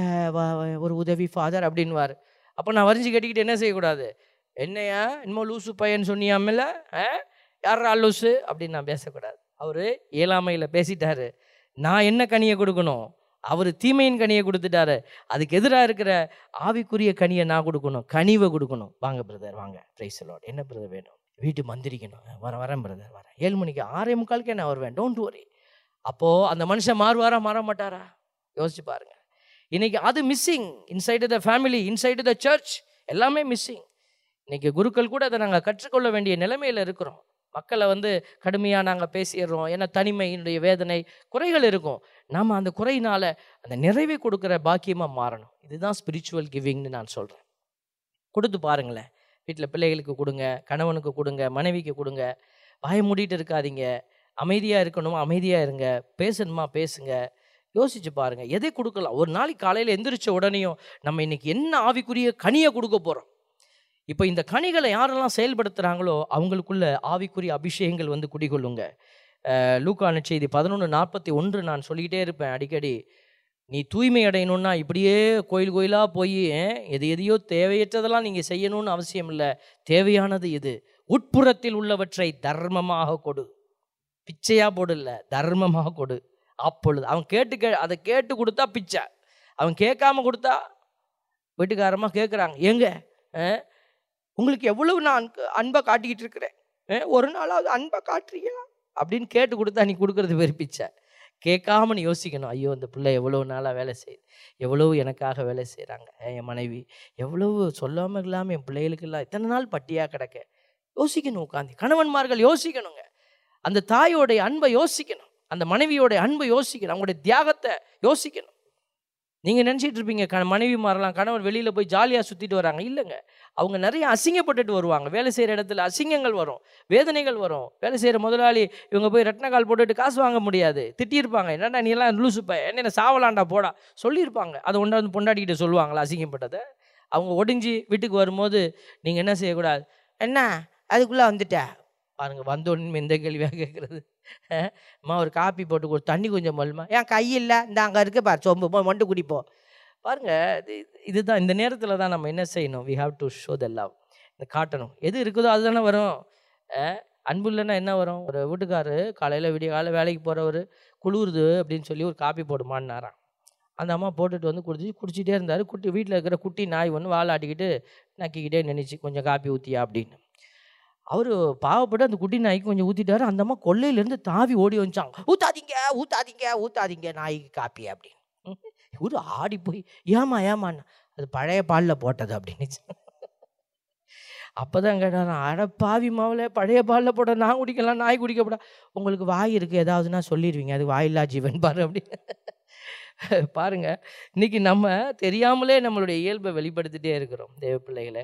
Speaker 2: ஒரு உதவி ஃபாதர் அப்படின்வார் அப்போ நான் வரிஞ்சு கட்டிக்கிட்டு என்ன செய்யக்கூடாது என்னையா என்னமோ லூசு பையன் சொன்னியாமில்ல யாரா லூசு அப்படின்னு நான் பேசக்கூடாது அவர் இயலாமையில் பேசிட்டாரு நான் என்ன கனியை கொடுக்கணும் அவர் தீமையின் கனியை கொடுத்துட்டாரு அதுக்கு எதிராக இருக்கிற ஆவிக்குரிய கனியை நான் கொடுக்கணும் கனிவை கொடுக்கணும் வாங்க பிரதர் வாங்க ப்ரைஸ் லார்ட் என்ன பிரதர் வேணும் வீட்டு மந்திரிக்கணும் வர வரேன் பிரதர் வரேன் ஏழு மணிக்கு ஆறே முக்காலுக்கே நான் வருவேன் டோன்ட் வரி அப்போது அந்த மனுஷன் மாறுவாரா மாற மாட்டாரா யோசிச்சு பாருங்க இன்னைக்கு அது missing inside the family inside the church எல்லாமே மிஸ்ஸிங் இன்னைக்கு குருக்கள் கூட அதை நாங்கள் கற்றுக்கொள்ள வேண்டிய நிலைமையில் இருக்கிறோம் மக்களை வந்து கடுமையாக நாங்கள் பேசிடுறோம் ஏன்னா தனிமையினுடைய வேதனை குறைகள் இருக்கும் நாம் அந்த குறையினால அந்த நிறைவை கொடுக்குற பாக்கியமாக மாறணும் இதுதான் ஸ்பிரிச்சுவல் கிவிங்னு நான் சொல்கிறேன் கொடுத்து பாருங்களேன் வீட்டில் பிள்ளைகளுக்கு கொடுங்க கணவனுக்கு கொடுங்க மனைவிக்கு கொடுங்க வாயை மூடிட்டு இருக்காதீங்க அமைதியாக இருக்கணும் அமைதியாக இருங்க பேசணுமா பேசுங்க யோசிச்சு பாருங்க எதை கொடுக்கலாம் ஒரு நாளைக்கு காலையில் எந்திரிச்ச உடனேயும் நம்ம இன்னைக்கு என்ன ஆவிக்குரிய கனியை கொடுக்க போகிறோம் இப்போ இந்த கனிகளை யாரெல்லாம் செயல்படுத்துகிறாங்களோ அவங்களுக்குள்ள ஆவிக்குரிய அபிஷேகங்கள் வந்து குடிகொள்ளுங்க அஹ் லூக்கான செய்தி பதினொன்று நாற்பத்தி ஒன்று நான் சொல்லிக்கிட்டே இருப்பேன் அடிக்கடி நீ தூய்மை அடையணும்னா இப்படியே கோயில் கோயிலாக போய் எது எதையோ தேவையற்றதெல்லாம் நீங்கள் செய்யணும்னு அவசியம் இல்லை தேவையானது இது உட்புறத்தில் உள்ளவற்றை தர்மமாக கொடு பிச்சையாக போடல தர்மமாக கொடு அப்பொழுது அவன் கேட்டு கே அதை கேட்டு கொடுத்தா பிச்சை அவன் கேட்காம கொடுத்தா வீட்டுக்காரமாக கேட்குறாங்க ஏங்க அஹ், உங்களுக்கு எவ்வளவு நான் அன்ப- அன்பை காட்டிக்கிட்டு இருக்கிறேன் அஹ், ஒரு நாளாவது அன்பை காட்டுறீங்களா அப்படின்னு கேட்டு கொடுத்தா நீ கொடுக்கறது வெறும் பிச்சை கேட்காம நீ யோசிக்கணும் ஐயோ இந்த பிள்ளை எவ்வளோ நாளாக வேலை செய்யுது எவ்வளவு எனக்காக வேலை செய்கிறாங்க என் மனைவி எவ்வளவு சொல்லாமல் இல்லாமல் என் பிள்ளைகளுக்கெல்லாம் இத்தனை நாள் பட்டியாக கிடக்க யோசிக்கணும் உட்காந்து கணவன்மார்கள் யோசிக்கணுங்க அந்த தாயோடைய அன்பை யோசிக்கணும் அந்த மனைவியோட அன்பை யோசிக்கணும் அவங்களுடைய தியாகத்தை யோசிக்கணும் நீங்கள் நினச்சிட்டு இருப்பீங்க க மனைவி மாறலாம் கணவன் வெளியில் போய் ஜாலியாக சுற்றிட்டு வராங்க இல்லைங்க அவங்க நிறைய அசிங்கப்பட்டுட்டு வருவாங்க வேலை செய்கிற இடத்துல அசிங்கங்கள் வரும் வேதனைகள் வரும் வேலை செய்கிற முதலாளி இவங்க போய் ரெட்டனக்கால் போட்டுட்டு காசு வாங்க முடியாது திட்டியிருப்பாங்க என்னடா நீ எல்லாம் லூசுப்ப என்ன சாவலாண்டா போடா சொல்லியிருப்பாங்க அதை ஒன்றாந்து பொண்டாடிக்கிட்ட சொல்லுவாங்களா அசிங்கப்பட்டதை அவங்க ஒடிஞ்சு வீட்டுக்கு வரும்போது நீங்கள் என்ன செய்யக்கூடாது என்ன அதுக்குள்ளே வந்துட்ட பாருங்க வந்தோன்னு எந்த கேள்வியாக கேட்குறது அம்மா ஒரு காப்பி போட்டு கொடு தண்ணி கொஞ்சம் மல்லுமா ஏன் கை இல்லை இந்த அங்கே இருக்கு பார் சொம்பு போ மொண்டு குடிப்போம் பாருங்க இது இதுதான் இந்த நேரத்தில் தான் நம்ம என்ன செய்யணும் we have to show the love இந்த காட்டணும் எது இருக்குதோ அதுதானே வரும் அஹ், அன்பு இல்லைன்னா என்ன வரும் ஒரு வீட்டுக்காரு காலையில் விடிய காலையில் வேலைக்கு போகிறவர் குளிருது அப்படின்னு சொல்லி ஒரு காப்பி போடுமான்னாராம் அந்த அம்மா போட்டுட்டு வந்து குடிச்சு குடிச்சிட்டே இருந்தார் குட்டி வீட்டில் இருக்கிற குட்டி நாய் ஒன்று வாலாட்டிக்கிட்டு நக்கிக்கிட்டே நினைச்சு கொஞ்சம் காப்பி ஊற்றியா அப்படின்னு அவர் பாவப்பட்டு அந்த குட்டி நாய்க்கு கொஞ்சம் ஊற்றிட்டாரு அந்த அம்மா கொல்லையிலேருந்து தாவி ஓடி வந்துச்சாங்க ஊத்தாதீங்க ஊத்தாதீங்க ஊத்தாதீங்க நாய்க்கு காப்பி அப்படின்னு இவரு ஆடி போய் ஏமா ஏமான்னு அது பழைய பாலில் போட்டது அப்படின்னு அப்பதான் கேட்டாராம் அட பாவி மாவுல பழைய பாலில் போட்ட நான் குடிக்கலாம் நாய் குடிக்கப்படா உங்களுக்கு வாய் இருக்குது ஏதாவதுன்னா சொல்லிடுவீங்க அது வாயில்லா ஜீவன் பாரு அப்படின்னு பாருங்க இன்னைக்கு நம்ம தெரியாமலே நம்மளுடைய இயல்பை வெளிப்படுத்திட்டே இருக்கிறோம் தேவ பிள்ளைகளை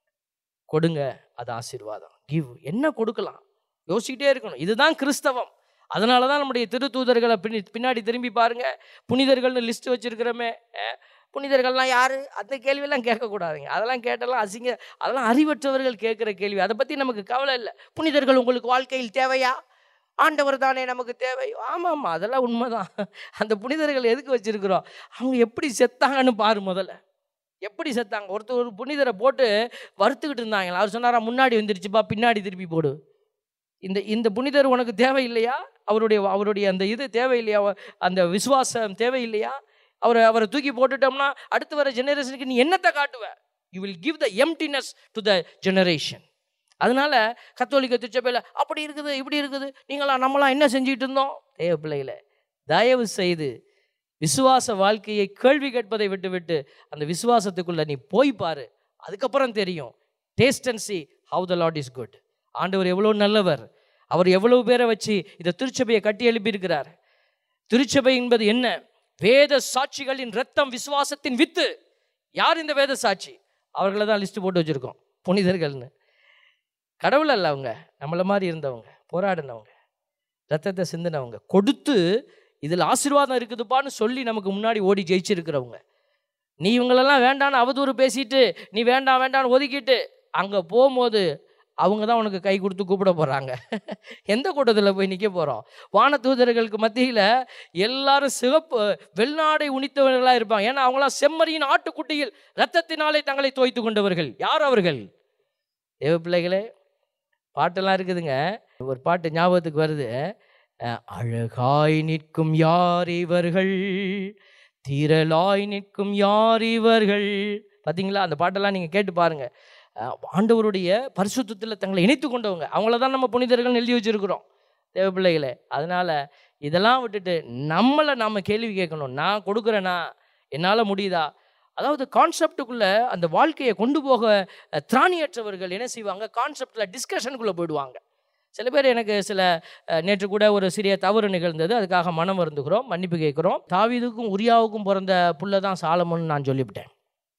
Speaker 2: கொடுங்க அது ஆசீர்வாதம் கிவ் என்ன கொடுக்கலாம் யோசிக்கிட்டே இருக்கணும் இதுதான் கிறிஸ்தவம் அதனால தான் நம்முடைய திருத்தூதர்களை பின்னி பின்னாடி திரும்பி பாருங்க புனிதர்கள்னு லிஸ்ட் வச்சிருக்கிறோமே அஹ், புனிதர்கள்லாம் யாரு அந்த கேள்வியெல்லாம் கேட்கக்கூடாதுங்க அதெல்லாம் கேட்டெல்லாம் அசிங்க அதெல்லாம் அறிவற்றவர்கள் கேட்குற கேள்வி அதை பற்றி நமக்கு கவலை இல்லை புனிதர்கள் உங்களுக்கு வாழ்க்கையில் தேவையா ஆண்டவர் தானே நமக்கு தேவை ஆமாம் ஆமாம் அதெல்லாம் உண்மைதான் அந்த புனிதர்கள் எதுக்கு வச்சிருக்கிறோம் அவங்க எப்படி செத்தாங்கன்னு பாரு முதல்ல எப்படி செத்தாங்க ஒருத்தர் ஒரு புனிதரை போட்டு வறுத்துக்கிட்டு இருந்தாங்களா அவர் சொன்னாரா முன்னாடி வந்துருச்சுப்பா பின்னாடி திருப்பி போடு இந்த இந்த புனிதர் உனக்கு தேவையில்லையா அவருடைய அவருடைய அந்த இது தேவையில்லையா அவ- அந்த விசுவாசம் தேவையில்லையா அவரை அவரை தூக்கி போட்டுட்டோம்னா அடுத்து வர ஜெனரேஷனுக்கு நீ என்னத்தை காட்டுவ you will give the emptiness to the generation அதனால கத்தோலிக்க திருச்சபையில் அப்படி இருக்குது இப்படி இருக்குது நீங்களாம் நம்மளாம் என்ன செஞ்சுட்டு இருந்தோம் தேவ பிள்ளைகளே தயவு செய்து விசுவாச வாழ்க்கையை கேள்வி கேட்பதை விட்டு விட்டு அந்த விசுவாசத்துக்குள்ள நீ போய் பாரு அதுக்கப்புறம் தெரியும் taste and see how the Lord is good ஆண்டவர் எவ்வளோ நல்லவர் அவர் எவ்வளவு பேரை வச்சு இந்த திருச்சபையை கட்டி எழுப்பியிருக்கிறார் திருச்சபை என்பது என்ன வேத சாட்சிகளின் ரத்தம் விசுவாசத்தின் வித்து யார் இந்த வேத சாட்சி அவர்களை தான் லிஸ்ட் போட்டு வச்சிருக்கோம் புனிதர்கள்னு கடவுள் அல்ல அவங்க நம்மள மாதிரி இருந்தவங்க போராடினவங்க ரத்தத்தை சிந்தினவங்க கொடுத்து இதில் ஆசீர்வாதம் இருக்குதுப்பான்னு சொல்லி நமக்கு முன்னாடி ஓடி ஜெயிச்சிருக்கிறவங்க நீ இவங்களெல்லாம் வேண்டான்னு அவதூறு பேசிட்டு நீ வேண்டாம் வேண்டான்னு ஒதுக்கிட்டு அங்கே போகும்போது அவங்க தான் உனக்கு கை கொடுத்து கூப்பிட போகிறாங்க எந்த கூட்டத்தில் போய் நிற்க போகிறோம் வானதூதர்களுக்கு மத்தியில் எல்லாரும் சிவப்பு வெள்நாடை உணித்தவர்களாக இருப்பாங்க ஏன்னா அவங்களாம் செம்மறியின் ஆட்டுக்குட்டியில் ரத்தத்தினாலே தங்களை தோய்த்து கொண்டவர்கள் யார் அவர்கள் தேவ பிள்ளைகளே பாட்டெல்லாம் இருக்குதுங்க ஒரு பாட்டு ஞாபகத்துக்கு வருது அஹ், அழகாய் நிற்கும் யார் இவர்கள் திரளாய் நிற்கும் யார் இவர்கள் பார்த்தீங்களா அந்த பாட்டெல்லாம் நீங்கள் கேட்டு பாருங்க அஹ், ஆண்டவருடைய பரிசுத்தத்தில் தங்களை இணைத்து கொண்டவங்க அவங்கள தான் நம்ம புனிதர்கள் எழுதி வச்சிருக்கிறோம் தேவ பிள்ளைகளே அதனால இதெல்லாம் விட்டுட்டு நம்மளை நம்ம கேள்வி கேட்கணும் நான் கொடுக்குறேனா என்னால் முடியுதா அதாவது கான்செப்டுக்குள்ள அந்த வாழ்க்கையை கொண்டு போக அஹ், திராணியற்றவர்கள் என்ன செய்வாங்க கான்செப்டில் டிஸ்கஷனுக்குள்ளே போயிடுவாங்க சில பேர் எனக்கு சில அஹ், நேற்று கூட ஒரு சிறிய தவறு நிகழ்ந்தது அதுக்காக மனம் வருந்துகிறோம் மன்னிப்பு கேட்குறோம் தாவீதுக்கும் உரியாவுக்கும் பிறந்த புள்ள தான் சாலமோன்னு நான் சொல்லிவிட்டேன்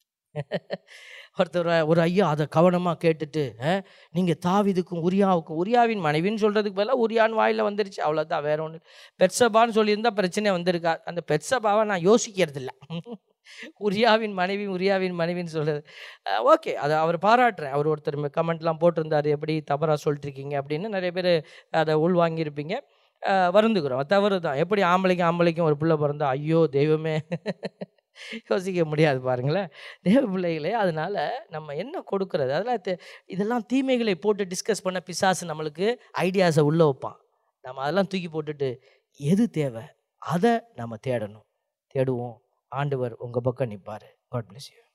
Speaker 2: ஒருத்தர் ஒரு ஐயா அதை கவனமாக கேட்டுட்டு நீங்கள் தாவிதுக்கும் உரியாவுக்கும் உரியாவின் மனைவின்னு சொல்கிறதுக்கு பதிலாக உரியான் வாயில் வந்துருச்சு அவ்வளோதான் வேற ஒன்று பெட்சபான்னு சொல்லியிருந்தா பிரச்சனை வந்திருக்கா அந்த பெட்சபாவை நான் யோசிக்கிறது இல்லை உரியாவின் மனைவி உரியாவின் மனைவின்னு சொல்கிறது ஓகே அதை அவர் பாராட்டுறேன் அவர் ஒருத்தர் கமெண்ட்லாம் போட்டிருந்தார் எப்படி தவறாக சொல்லிட்டுருக்கீங்க அப்படின்னு நிறைய பேர் அதை உள்வாங்கியிருப்பீங்க அஹ் வருந்துக்கிறோம் அது தவறு தான் எப்படி ஆம்பளைக்கும் ஆம்பளைக்கும் ஒரு பிள்ளை பிறந்தா ஐயோ தெய்வமே யோசிக்க முடியாது பாருங்களேன் தேவ பிள்ளைகளே அதனால் நம்ம என்ன கொடுக்கறது அதெல்லாம் தே- இதெல்லாம் தீமைகளை போட்டு டிஸ்கஸ் பண்ண பிசாசு நம்மளுக்கு ஐடியாஸை உள்ளே வைப்பான் நம்ம அதெல்லாம் தூக்கி போட்டுட்டு எது தேவை அதை நம்ம தேடணும் தேடுவோம் ஆண்டவர் உங்கள் பக்கம் நிற்பார் காட் bless you